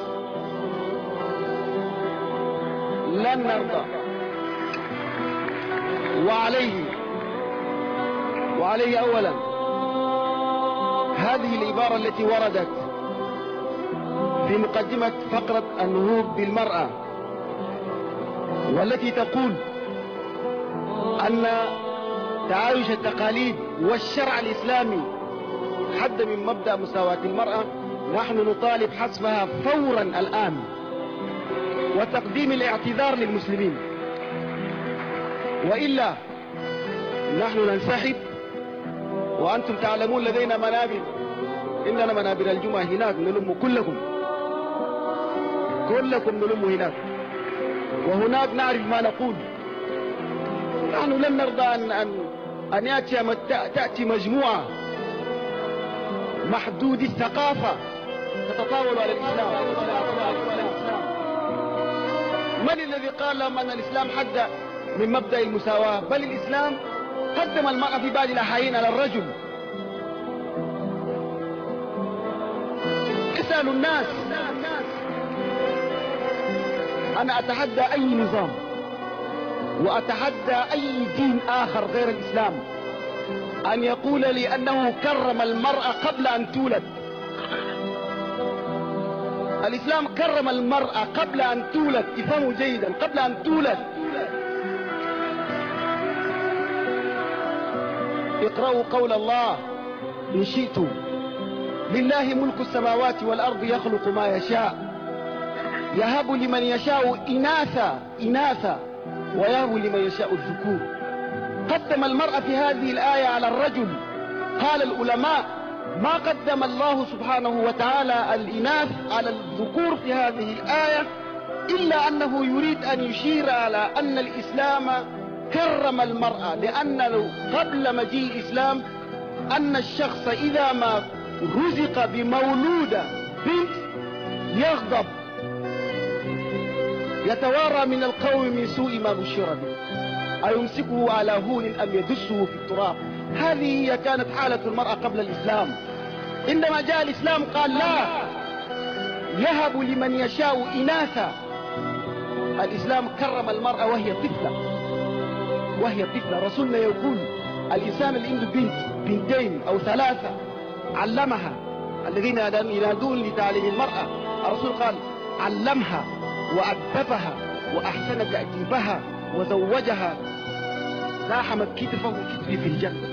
C: لن نرضى وعليه وعليه أولا هذه العبارة التي وردت في مقدمة فقرة النهوض بالمرأة والتي تقول أن تعايش التقاليد والشرع الإسلامي حد من مبدأ مساواة المرأة نحن نطالب حسبها فورا الآن وتقديم الاعتذار للمسلمين وإلا نحن ننسحب وأنتم تعلمون لدينا منابر إننا منابر الجمعة هناك نلم كلكم كلكم نلم هناك وهناك نعرف ما نقول نحن لن نرضى أن أن أن يأتي تأتي مجموعة محدود الثقافة تتطاول على الإسلام من الذي قال لهم أن الإسلام حد من مبدأ المساواة بل الإسلام قدم المرأة في بعض الأحايين على الرجل اسألوا الناس أنا أتحدى أي نظام وأتحدى أي دين آخر غير الإسلام أن يقول لي أنه كرم المرأة قبل أن تولد الإسلام كرم المرأة قبل أن تولد افهموا جيدا قبل أن تولد اقرأوا قول الله إن شئتم لله ملك السماوات والأرض يخلق ما يشاء يهب لمن يشاء إناثا إناثا ويهب لمن يشاء الذكور قدم المرأة في هذه الآية على الرجل قال العلماء ما قدم الله سبحانه وتعالى الإناث على الذكور في هذه الآية إلا أنه يريد أن يشير على أن الإسلام كرم المرأة لأن قبل مجيء الإسلام أن الشخص إذا ما رزق بمولودة بنت يغضب يتوارى من القوم من سوء ما بشر به أيمسكه على هون أم يدسه في التراب هذه هي كانت حالة المرأة قبل الإسلام عندما جاء الإسلام قال لا يهب لمن يشاء إناثا الإسلام كرم المرأة وهي طفلة وهي طفلة رسولنا يقول الإنسان اللي عنده بنت بنتين أو ثلاثة علمها الذين ينادون لتعليم المرأة الرسول قال علمها وأدبها وأحسن تأديبها وزوجها لاحمت كتفه كتفي في الجنة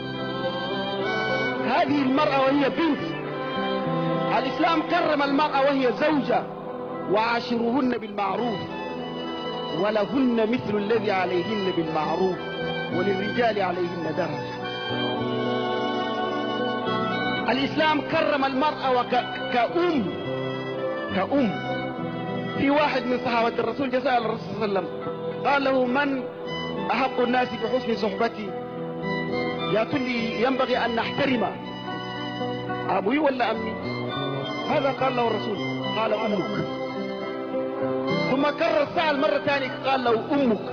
C: هذه المرأة وهي بنت الإسلام كرم المرأة وهي زوجة وعاشروهن بالمعروف ولهن مثل الذي عليهن بالمعروف وللرجال عليهن درجة الإسلام كرم المرأة وكأم كأم في واحد من صحابة الرسول جاء سأل الرسول صلى الله عليه وسلم قال له من أحق الناس بحسن صحبتي يا لي ينبغي أن نحترم أبوي ولا أمي هذا قال له الرسول قال أمك ثم كرر السؤال مرة ثانية قال له أمك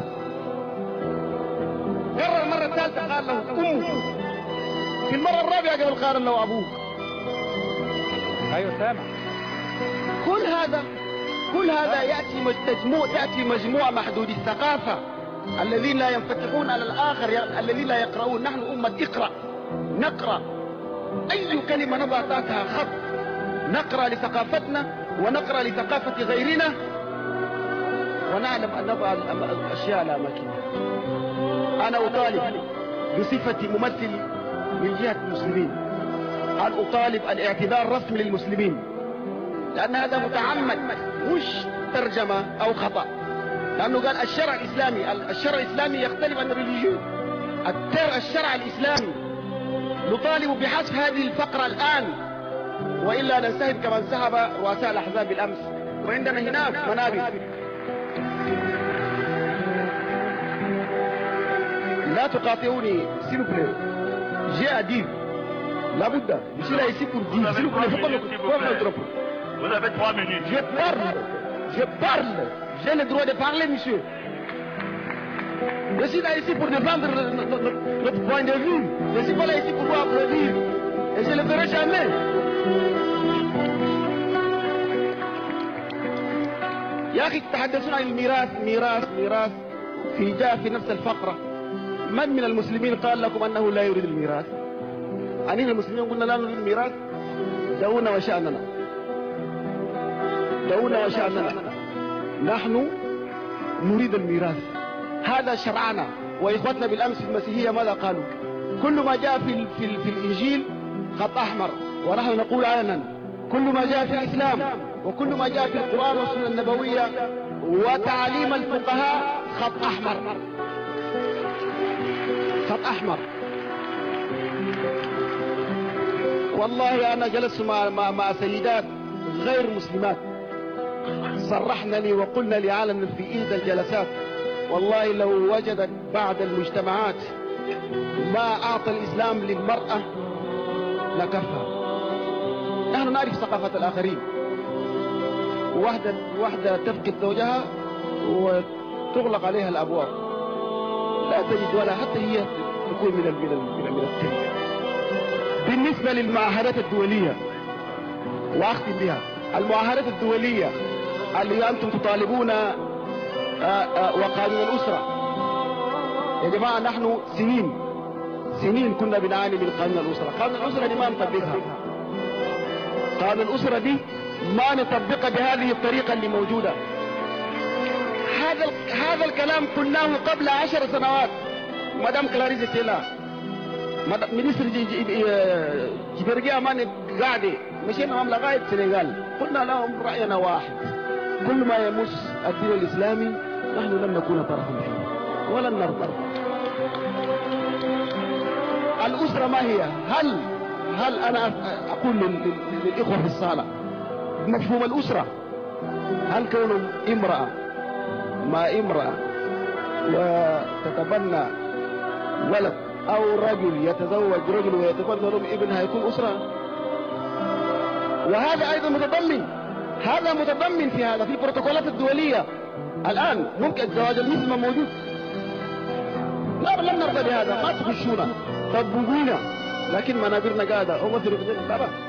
C: كرر مرة ثالثة قال له أمك في المرة الرابعة قال قال له أبوك
A: أيوة سامع
C: كل هذا كل هذا يأتي مجموع تأتي مجموعة محدود الثقافة الذين لا ينفتحون على الآخر الذين لا يقرؤون نحن أمة اقرأ نقرأ أي كلمة نضع تحتها خط نقرأ لثقافتنا ونقرأ لثقافة غيرنا ونعلم أن نضع الأشياء على أماكنها أنا أطالب بصفتي ممثل من جهة المسلمين أن أطالب الاعتذار رسمي للمسلمين لأن هذا متعمد مش ترجمة أو خطأ لأنه قال الشرع الإسلامي الشرع الإسلامي يختلف عن الريليجيون الشرع الإسلامي نطالب بحذف هذه الفقرة الآن وإلا ننسحب كما انسحب رؤساء الأحزاب بالأمس وعندنا هناك منابر لا تقاطعوني سيلو بلي جي أديب لابد مش لا يسيبوا الدين سيلو بلي فوق الدروب
D: Vous avez trois minutes.
C: Je parle, je parle. J'ai le droit de parler, monsieur. Je suis là ici pour défendre notre, notre point de vue. Je ne suis pas là ici pour vous applaudir. Et je ne le ferai jamais. يا أخي تتحدثون عن الميراث ميراث ميراث في جاء في نفس الفقرة من من المسلمين قال لكم أنه لا يريد الميراث أنين المسلمين قلنا لا نريد الميراث دعونا وشأننا دعونا وشأننا نحن نريد الميراث هذا شرعنا وإخوتنا بالأمس في المسيحية ماذا قالوا كل ما جاء في, في, في الإنجيل خط أحمر ونحن نقول علنا كل ما جاء في الإسلام وكل ما جاء في القرآن والسنة النبوية وتعاليم الفقهاء خط أحمر خط أحمر والله أنا جلست مع, مع, مع سيدات غير مسلمات صرحنا لي وقلنا لي علنا في إحدى الجلسات والله لو وجدت بعد المجتمعات ما أعطى الإسلام للمرأة لكفها نحن نعرف ثقافة الآخرين واحدة واحدة تفقد زوجها وتغلق عليها الأبواب لا تجد ولا حتى هي تكون من ال من ال من, ال من السن بالنسبة للمعاهدات الدولية وأختم بها المعاهدات الدولية اللي أنتم تطالبون آه، آه، وقانون الأسرة يا جماعة نحن سنين سنين كنا بنعاني من قانون الأسرة قانون الأسرة دي ما نطبقها قانون الأسرة دي ما نطبقها بهذه الطريقة اللي موجودة هذا ال- هذا الكلام قلناه قبل عشر سنوات مدام كلاريس تيلا مد- مينستر جي- جي- آه، جبرجي أمان قاعدة مشينا معهم لغاية السنغال قلنا لهم رأينا واحد كل ما يمس الدين الإسلامي نحن لن نكون طرفا فيه ولن نرضى الأسرة ما هي هل هل أنا أ- أقول لل- لل- للإخوة في الصالة مفهوم الأسرة هل كون امرأة ما امرأة وتتبنى ولد أو رجل يتزوج رجل ويتبنى له ابن هيكون أسرة وهذا أيضا متضمن هذا متضمن في هذا في البروتوكولات الدولية الآن ممكن الزواج المثل موجود لا لن نرضى بهذا ما تخشونا طبقونا لكن منابرنا قاعدة هم في رفضنا لا بأس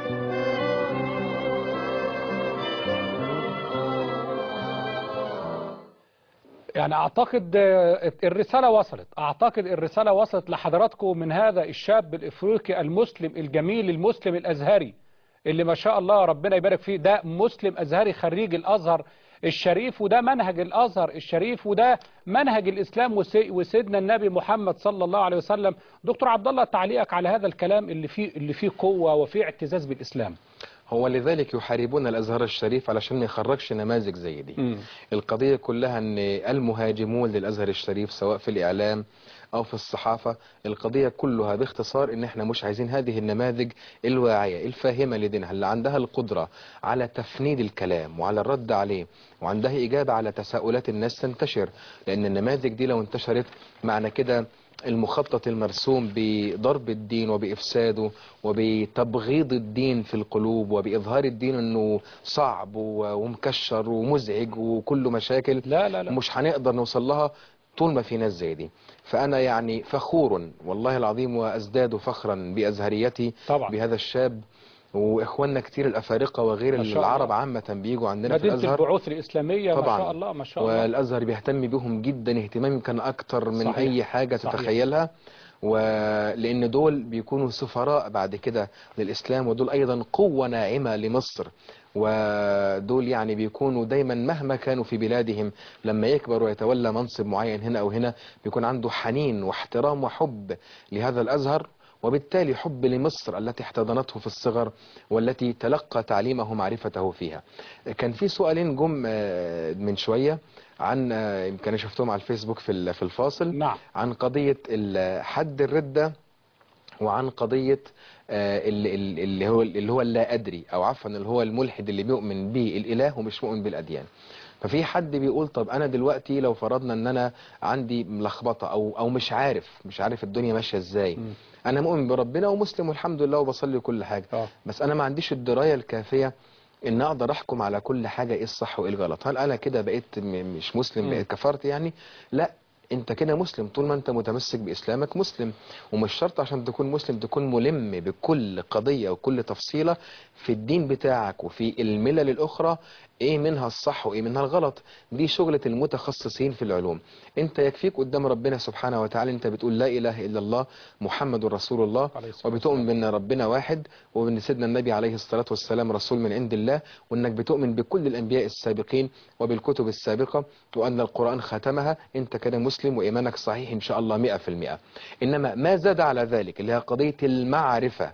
A: يعني اعتقد آه، الرسالة وصلت اعتقد الرسالة وصلت لحضراتكم من هذا الشاب الافريقي المسلم الجميل المسلم الازهري اللي ما شاء الله ربنا يبارك فيه ده مسلم ازهري خريج الازهر الشريف وده منهج الازهر الشريف وده منهج الاسلام وسي- وسيدنا النبي محمد صلى الله عليه وسلم دكتور عبد الله تعليقك على هذا الكلام اللي فيه اللي فيه قوة وفيه اعتزاز بالاسلام
B: هو لذلك يحاربون الازهر الشريف علشان ما يخرجش نماذج زي دي
A: مم.
B: القضية كلها ان المهاجمون للازهر الشريف سواء في الاعلام او في الصحافة القضية كلها باختصار ان احنا مش عايزين هذه النماذج الواعية الفاهمة لدينها اللي عندها القدرة على تفنيد الكلام وعلى الرد عليه وعندها اجابة على تساؤلات الناس تنتشر لان النماذج دي لو انتشرت معنى كده المخطط المرسوم بضرب الدين وبإفساده وبتبغيض الدين في القلوب وبإظهار الدين أنه صعب و- ومكشر ومزعج وكله مشاكل
A: لا لا لا
B: مش هنقدر نوصل لها طول ما في ناس زي دي فأنا يعني فخور والله العظيم وأزداد فخرا بأزهريتي
A: طبعا
B: بهذا الشاب واخواننا كتير الافارقه وغير
A: ما شاء الله.
B: العرب عامه بيجوا عندنا في
A: مدينة
B: الازهر
A: البعوث الإسلامية
B: طبعاً.
A: ما شاء الله ما شاء الله
B: والازهر بيهتم بهم جدا اهتمام يمكن اكتر من
A: صحيح.
B: اي حاجه
A: صحيح.
B: تتخيلها ولان دول بيكونوا سفراء بعد كده للاسلام ودول ايضا قوه ناعمه لمصر ودول يعني بيكونوا دايما مهما كانوا في بلادهم لما يكبر ويتولى منصب معين هنا او هنا بيكون عنده حنين واحترام وحب لهذا الازهر وبالتالي حب لمصر التي احتضنته في الصغر والتي تلقى تعليمه معرفته فيها كان في سؤالين جم آه، من شوية عن آه، يمكن أنا شفتهم على الفيسبوك في ال- في الفاصل
A: نعم
B: عن قضية ال- حد الردة وعن قضية آه، ال- ال- اللي هو اللي هو اللا أدري أو عفوا اللي هو الملحد اللي بيؤمن به الإله ومش مؤمن بالأديان ففي حد بيقول طب أنا دلوقتي لو فرضنا إن أنا عندي ملخبطة أو أو مش عارف مش عارف الدنيا ماشية إزاي
A: مم.
B: أنا مؤمن بربنا ومسلم والحمد لله وبصلي كل حاجة
A: اه
B: بس انا ما عنديش الدرايه الكافيه ان اقدر احكم على كل حاجه ايه الصح وايه الغلط هل انا كده بقيت م- مش مسلم
A: مم.
B: بقيت كفرت يعني لا انت كده مسلم طول ما انت متمسك باسلامك مسلم ومش شرط عشان تكون مسلم تكون ملم بكل قضيه وكل تفصيله في الدين بتاعك وفي الملل الاخرى ايه منها الصح وايه منها الغلط دي شغلة المتخصصين في العلوم انت يكفيك قدام ربنا سبحانه وتعالى انت بتقول لا اله الا الله محمد رسول الله
A: عليه الصلاة
B: وبتؤمن بان ربنا واحد وان سيدنا النبي عليه الصلاة والسلام رسول من عند الله وانك بتؤمن بكل الانبياء السابقين وبالكتب السابقة وان القرآن ختمها انت كده مسلم وايمانك صحيح ان شاء الله مئة في المئة انما ما زاد على ذلك اللي هي قضية المعرفة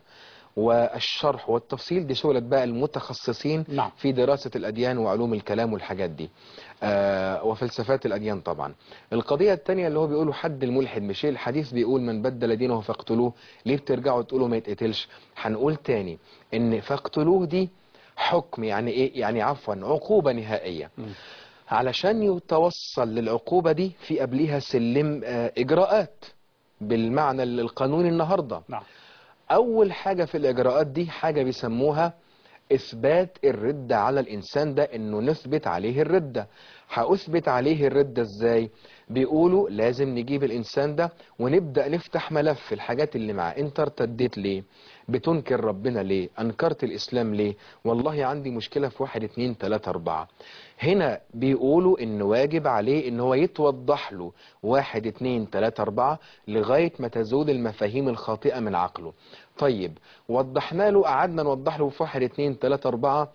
B: والشرح والتفصيل دي شغلة بقى المتخصصين
A: نعم.
B: في دراسة الأديان وعلوم الكلام والحاجات دي آه وفلسفات الأديان طبعا القضية الثانية اللي هو بيقولوا حد الملحد مش إيه الحديث بيقول من بدل دينه فاقتلوه ليه بترجعوا تقولوا ما يتقتلش هنقول تاني ان فاقتلوه دي حكم يعني ايه يعني عفوا عقوبة نهائية
A: مم.
B: علشان يتوصل للعقوبة دي في قبلها سلم آه، إجراءات بالمعنى القانوني النهاردة
A: نعم
B: أول حاجة في الإجراءات دي حاجة بيسموها إثبات الردة على الإنسان ده إنه نثبت عليه الردة هأثبت عليه الردة إزاي بيقولوا لازم نجيب الإنسان ده ونبدأ نفتح ملف الحاجات اللي معاه أنت ارتديت ليه بتنكر ربنا ليه أنكرت الإسلام ليه والله عندي مشكلة في واحد اتنين تلاتة أربعة هنا بيقولوا إن واجب عليه إن هو يتوضح له واحد اتنين تلاتة أربعة لغاية ما تزول المفاهيم الخاطئة من عقله طيب وضحنا له قعدنا نوضح له في واحد اتنين تلاتة أربعة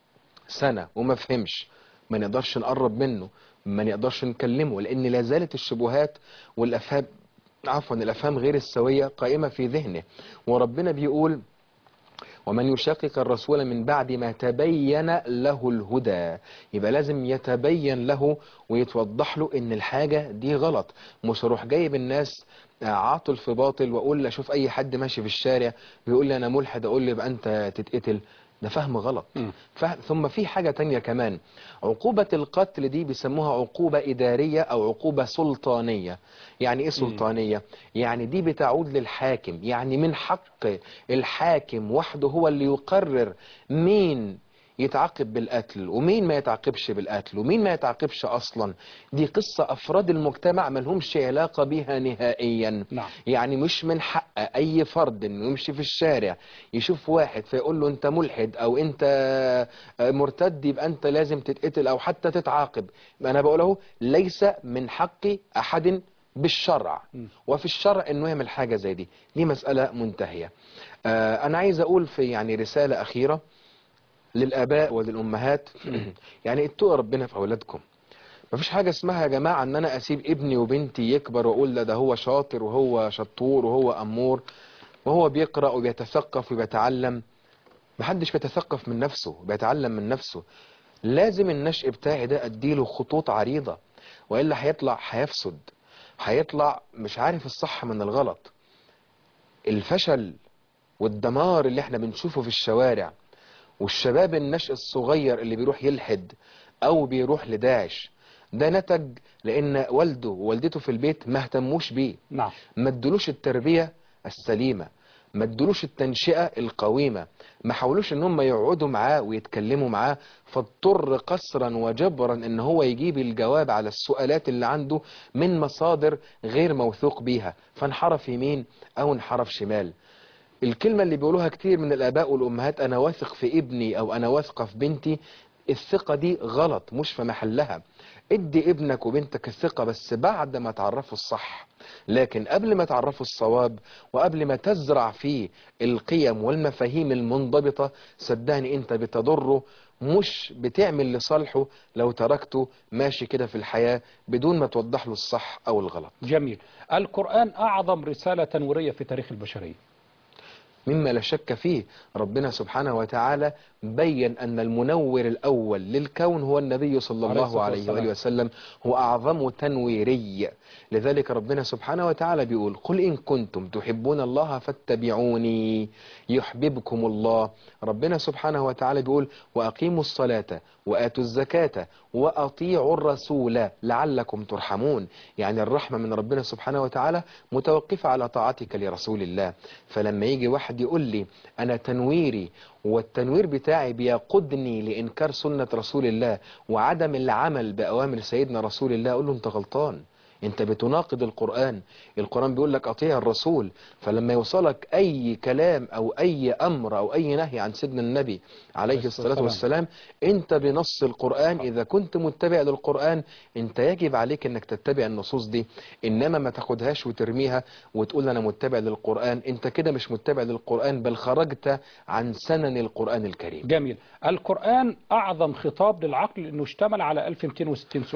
B: سنة وما فهمش ما نقدرش نقرب منه ما نقدرش نكلمه لأن لا زالت الشبهات والأفهام عفوا الأفهام غير السوية قائمة في ذهنه وربنا بيقول ومن يشاقق الرسول من بعد ما تبين له الهدى يبقى لازم يتبين له ويتوضح له ان الحاجة دي غلط مش هروح جايب الناس عاطل في باطل واقول اشوف اي حد ماشي في الشارع بيقول لي انا ملحد اقول لي يبقى انت تتقتل ده فهم غلط
A: مم.
B: فهم ثم في حاجة تانية كمان عقوبة القتل دي بيسموها عقوبة إدارية أو عقوبة سلطانية يعني إيه سلطانية؟ يعني دي بتعود للحاكم يعني من حق الحاكم وحده هو اللي يقرر مين يتعاقب بالقتل ومين ما يتعاقبش بالقتل ومين ما يتعاقبش أصلا دي قصة أفراد المجتمع ملهمش علاقة بها نهائيا
A: نعم.
B: يعني مش من حق اي فرد انه يمشي في الشارع يشوف واحد فيقول له انت ملحد او انت مرتد يبقى انت لازم تتقتل او حتى تتعاقب انا بقول اهو ليس من حق احد بالشرع وفي الشرع انه يعمل حاجة زي دي دي مسألة منتهية آه، انا عايز اقول في يعني رسالة اخيرة للاباء وللامهات يعني اتقوا ربنا في اولادكم مفيش حاجة اسمها يا جماعة ان انا اسيب ابني وبنتي يكبر واقول لا ده هو شاطر وهو شطور وهو امور وهو بيقرأ وبيتثقف وبيتعلم محدش بيتثقف من نفسه بيتعلم من نفسه لازم النشء بتاعي ده اديله خطوط عريضة والا هيطلع هيفسد هيطلع مش عارف الصح من الغلط الفشل والدمار اللي احنا بنشوفه في الشوارع والشباب النشء الصغير اللي بيروح يلحد او بيروح لداعش ده نتج لان والده ووالدته في البيت ما اهتموش بيه
A: نعم
B: ما ادلوش التربية السليمة ما ادلوش التنشئة القويمة ما حاولوش ان هم يقعدوا معاه ويتكلموا معاه فاضطر قسرا وجبرا ان هو يجيب الجواب على السؤالات اللي عنده من مصادر غير موثوق بيها فانحرف يمين او انحرف شمال الكلمة اللي بيقولوها كتير من الآباء والأمهات أنا واثق في ابني أو أنا واثقة في بنتي الثقة دي غلط مش في محلها ادي ابنك وبنتك الثقة بس بعد ما تعرفوا الصح لكن قبل ما تعرفوا الصواب وقبل ما تزرع فيه القيم والمفاهيم المنضبطة صدقني انت بتضره مش بتعمل لصالحه لو تركته ماشي كده في الحياة بدون ما توضح له الصح او الغلط
A: جميل القرآن أعظم رسالة تنويرية في تاريخ البشرية
B: مما لا شك فيه ربنا سبحانه وتعالى بين أن المنور الأول للكون هو النبي صلى
A: عليه
B: الله
A: الصلاة
B: عليه
A: والسلام.
B: وآله وسلم هو أعظم تنويري لذلك ربنا سبحانه وتعالى بيقول قل إن كنتم تحبون الله فاتبعوني يحببكم الله ربنا سبحانه وتعالى بيقول وأقيموا الصلاة وآتوا الزكاة وأطيعوا الرسول لعلكم ترحمون يعني الرحمة من ربنا سبحانه وتعالى متوقفة على طاعتك لرسول الله فلما يجي واحد يقول لي أنا تنويري والتنوير بتاعي بيقودني لإنكار سنة رسول الله وعدم العمل بأوامر سيدنا رسول الله أقول له أنت غلطان انت بتناقض القرآن القرآن بيقول لك اطيع الرسول فلما يوصلك اي كلام او اي امر او اي نهي عن سيدنا النبي عليه الصلاة والسلام انت بنص القرآن اذا كنت متبع للقرآن انت يجب عليك انك تتبع النصوص دي انما ما تاخدهاش وترميها وتقول انا متبع للقرآن انت كده مش متبع للقرآن بل خرجت عن سنن القرآن الكريم
A: جميل القرآن أعظم خطاب للعقل أنه اشتمل على 1260 سؤال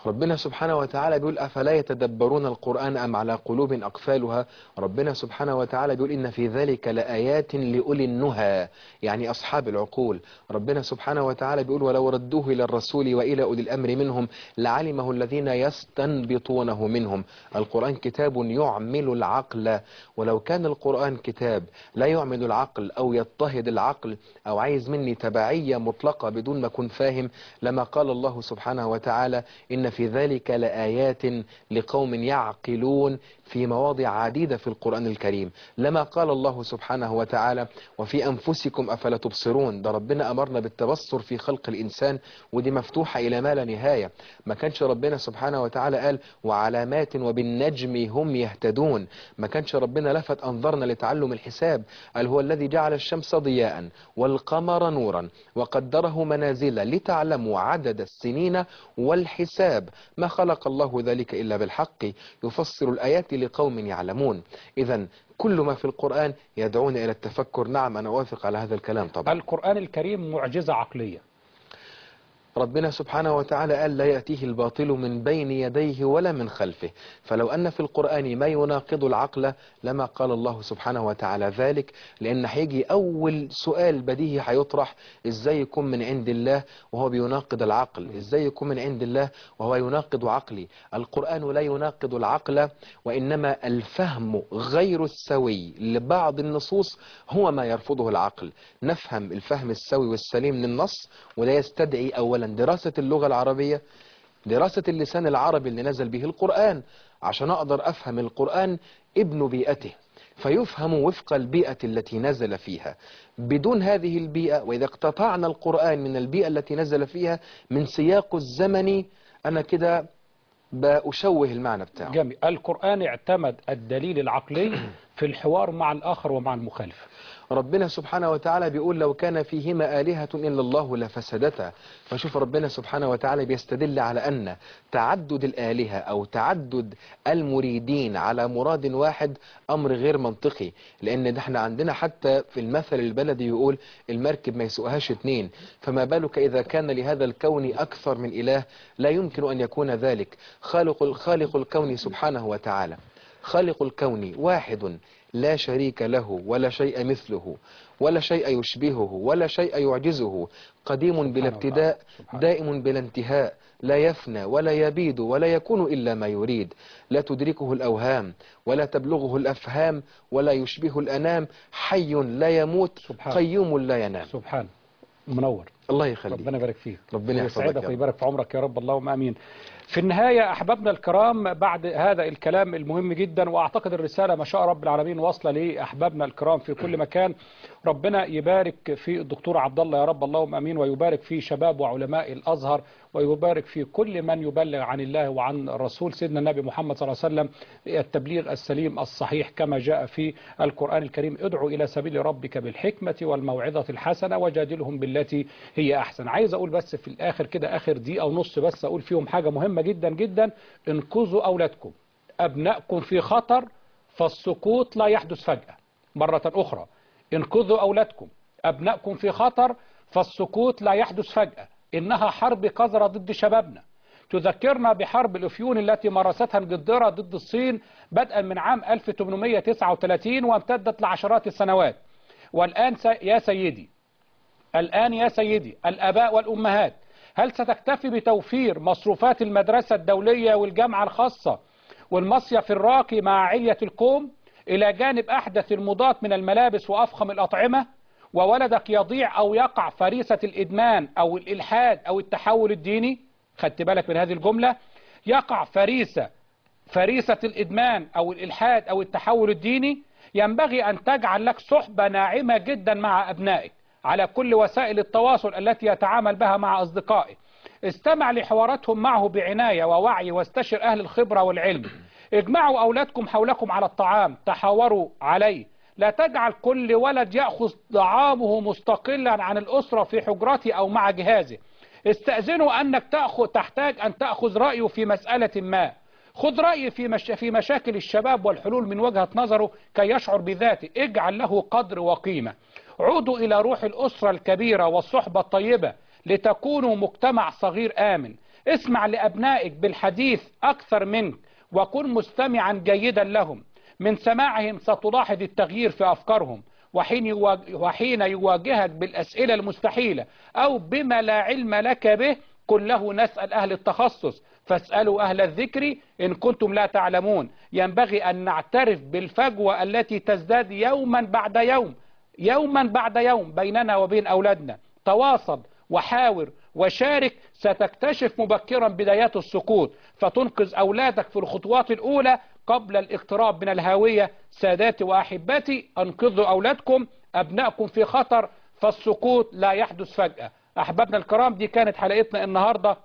B: ربنا سبحانه وتعالى بيقول أفلا يتدبرون القرآن أم على قلوب أقفالها ربنا سبحانه وتعالى بيقول إن في ذلك لآيات لأولي النهى يعني أصحاب العقول ربنا سبحانه وتعالى بيقول ولو ردوه إلى الرسول وإلى أولي الأمر منهم لعلمه الذين يستنبطونه منهم القرآن كتاب يعمل العقل ولو كان القرآن كتاب لا يعمل العقل أو يضطهد العقل أو عايز مني تبعية مطلقة بدون ما أكون فاهم لما قال الله سبحانه وتعالى إن في ذلك لآيات لقوم يعقلون في مواضع عديدة في القرآن الكريم لما قال الله سبحانه وتعالى وفي أنفسكم أفلا تبصرون ده ربنا أمرنا بالتبصر في خلق الإنسان ودي مفتوحة إلى ما لا نهاية ما كانش ربنا سبحانه وتعالى قال وعلامات وبالنجم هم يهتدون ما كانش ربنا لفت أنظرنا لتعلم الحساب قال هو الذي جعل الشمس ضياء والقمر نورا وقدره منازل لتعلموا عدد السنين والحساب ما خلق الله ذلك إلا بالحق يفسر الآيات لقوم يعلمون إذا كل ما في القرآن يدعونا إلى التفكر نعم أنا أوافق على هذا الكلام طبعا
A: القرآن الكريم معجزة عقلية
B: ربنا سبحانه وتعالى قال لا يأتيه الباطل من بين يديه ولا من خلفه فلو أن في القرآن ما يناقض العقل لما قال الله سبحانه وتعالى ذلك لأن هيجي أول سؤال بديهي هيطرح إزاي يكون من عند الله وهو بيناقض العقل إزاي يكون من عند الله وهو يناقض عقلي القرآن لا يناقض العقل وإنما الفهم غير السوي لبعض النصوص هو ما يرفضه العقل نفهم الفهم السوي والسليم للنص ولا يستدعي أولا دراسة اللغة العربية دراسة اللسان العربي اللي نزل به القرآن عشان أقدر أفهم القرآن ابن بيئته فيفهم وفق البيئة التي نزل فيها بدون هذه البيئة وإذا اقتطعنا القرآن من البيئة التي نزل فيها من سياق الزمني أنا كده بأشوه المعنى بتاعه
A: جميل القرآن اعتمد الدليل العقلي في الحوار مع الآخر ومع المخالف
B: ربنا سبحانه وتعالى بيقول لو كان فيهما آلهة إلا الله لفسدتا فشوف ربنا سبحانه وتعالى بيستدل على أن تعدد الآلهة أو تعدد المريدين على مراد واحد أمر غير منطقي لأن ده احنا عندنا حتى في المثل البلدي يقول المركب ما يسوقهاش اتنين فما بالك إذا كان لهذا الكون أكثر من إله لا يمكن أن يكون ذلك خالق الخالق الكون سبحانه وتعالى خالق الكون واحد لا شريك له ولا شيء مثله ولا شيء يشبهه ولا شيء يعجزه قديم بلا ابتداء دائم بلا انتهاء لا يفنى ولا يبيد ولا يكون إلا ما يريد لا تدركه الأوهام ولا تبلغه الأفهام ولا يشبه الأنام حي لا يموت
A: سبحان.
B: قيوم لا ينام
A: سبحان منور
B: الله يخليك
A: ربنا يبارك فيك
B: ربنا يحفظك يا
A: ويسعدك
B: رب.
A: ويبارك في عمرك يا رب اللهم امين في النهاية أحبابنا الكرام بعد هذا الكلام المهم جدا وأعتقد الرسالة ما شاء رب العالمين واصلة لأحبابنا الكرام في كل مكان ربنا يبارك في الدكتور عبد الله يا رب اللهم امين ويبارك في شباب وعلماء الازهر ويبارك في كل من يبلغ عن الله وعن الرسول سيدنا النبي محمد صلى الله عليه وسلم التبليغ السليم الصحيح كما جاء في القرآن الكريم ادعو إلى سبيل ربك بالحكمة والموعظة الحسنة وجادلهم بالتي هي أحسن عايز أقول بس في الآخر كده آخر دقيقة ونص بس أقول فيهم حاجة مهمة جدا جدا انقذوا أولادكم أبنائكم في خطر فالسقوط لا يحدث فجأة مرة أخرى انقذوا أولادكم أبنائكم في خطر فالسقوط لا يحدث فجأة إنها حرب قذرة ضد شبابنا تذكرنا بحرب الأفيون التي مارستها الجدرة ضد الصين بدءا من عام 1839 وامتدت لعشرات السنوات والآن س- يا سيدي الآن يا سيدي الآباء والأمهات هل ستكتفي بتوفير مصروفات المدرسة الدولية والجامعة الخاصة والمصيف الراقي مع علية القوم إلى جانب أحدث المضاد من الملابس وأفخم الأطعمة وولدك يضيع أو يقع فريسة الإدمان أو الإلحاد أو التحول الديني خدت بالك من هذه الجملة يقع فريسة فريسة الإدمان أو الإلحاد أو التحول الديني ينبغي أن تجعل لك صحبة ناعمة جدا مع أبنائك على كل وسائل التواصل التي يتعامل بها مع أصدقائه استمع لحواراتهم معه بعناية ووعي واستشر أهل الخبرة والعلم اجمعوا أولادكم حولكم على الطعام تحاوروا عليه لا تجعل كل ولد يأخذ طعامه مستقلا عن الأسرة في حجرته أو مع جهازه استأذنوا أنك تأخذ تحتاج أن تأخذ رأيه في مسألة ما خذ رأيه في, مش في مشاكل الشباب والحلول من وجهة نظره كي يشعر بذاته اجعل له قدر وقيمة عودوا إلى روح الأسرة الكبيرة والصحبة الطيبة لتكونوا مجتمع صغير آمن اسمع لأبنائك بالحديث أكثر منك وكن مستمعا جيدا لهم من سماعهم ستلاحظ التغيير في أفكارهم وحين يواجه وحين يواجهك بالأسئلة المستحيلة أو بما لا علم لك به كله نسأل أهل التخصص فاسألوا أهل الذكر إن كنتم لا تعلمون ينبغي أن نعترف بالفجوة التي تزداد يوما بعد يوم يوما بعد يوم بيننا وبين أولادنا تواصل وحاور وشارك ستكتشف مبكرا بدايات السقوط فتنقذ أولادك في الخطوات الأولى قبل الاقتراب من الهاوية ساداتي وأحبتي أنقذوا أولادكم أبنائكم في خطر فالسقوط لا يحدث فجأة أحبابنا الكرام دي كانت حلقتنا النهاردة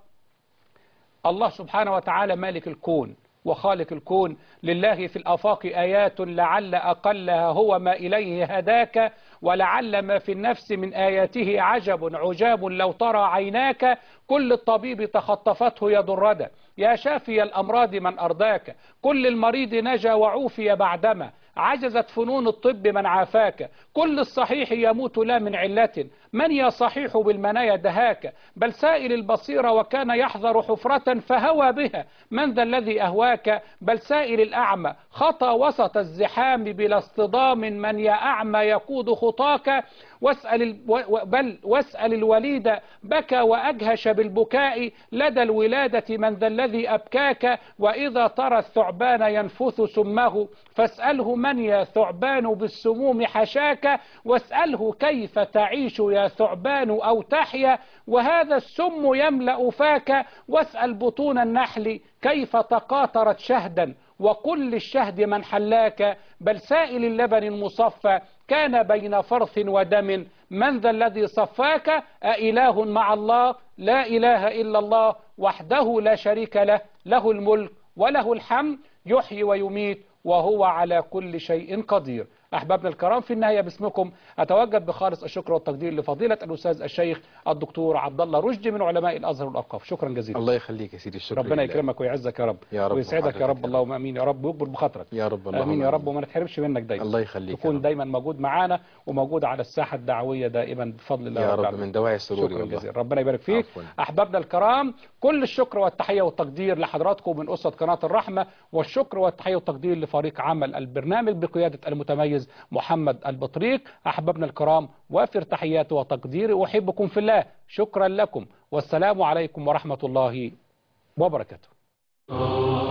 A: الله سبحانه وتعالى مالك الكون وخالق الكون لله في الآفاق آيات لعل أقلها هو ما إليه هداك ولعل ما في النفس من آياته عجب عجاب لو ترى عيناك كل الطبيب تخطفته يد الردى يا شافي الأمراض من أرضاك كل المريض نجا وعوفي بعدما عجزت فنون الطب من عافاك كل الصحيح يموت لا من علة من يا صحيح بالمنايا دهاك بل سائل البصيرة وكان يحذر حفرة فهوى بها من ذا الذي أهواك بل سائل الأعمى خطى وسط الزحام بلا اصطدام من يا أعمى يقود خطاك واسأل ال... و... بل واسأل الوليد بكى وأجهش بالبكاء لدى الولادة من ذا الذي أبكاك وإذا ترى الثعبان ينفث سمه فاسأله من يا ثعبان بالسموم حشاك واسأله كيف تعيش يا ثعبان أو تحيا وهذا السم يملأ فاك واسأل بطون النحل كيف تقاطرت شهدا وقل للشهد من حلاك بل سائل اللبن المصفى كان بين فرث ودم من ذا الذي صفاك أإله مع الله لا إله إلا الله وحده لا شريك له له الملك وله الحمد يحيي ويميت وهو على كل شيء قدير أحبابنا الكرام في النهاية باسمكم أتوجد بخالص الشكر والتقدير لفضيلة الأستاذ الشيخ الدكتور عبد الله رشدي من علماء الأزهر والأوقاف شكرا جزيلا
B: الله يخليك يا سيدي الشكر
A: ربنا
B: لله.
A: يكرمك ويعزك يا رب
B: يا رب
A: ويسعدك يا
B: وحضرتك
A: رب اللهم امين يا رب ويكبر بخاطرك
B: يا رب اللهم
A: امين يا
B: آمين.
A: رب وما نتحرمش منك دايما
B: الله يخليك يا
A: تكون
B: رب.
A: دايما موجود معانا وموجود على الساحه الدعويه دائما بفضل الله
B: يا رب
A: العالمين.
B: من دواعي سروري
A: شكرا
B: والله.
A: جزيلا ربنا يبارك فيك
B: عفواً.
A: احبابنا الكرام كل الشكر والتحيه والتقدير لحضراتكم من اسره قناه الرحمه والشكر والتحيه والتقدير لفريق عمل البرنامج بقياده المتميز محمد البطريق احبابنا الكرام وافر تحياتي وتقديري احبكم في الله شكرا لكم والسلام عليكم ورحمه الله وبركاته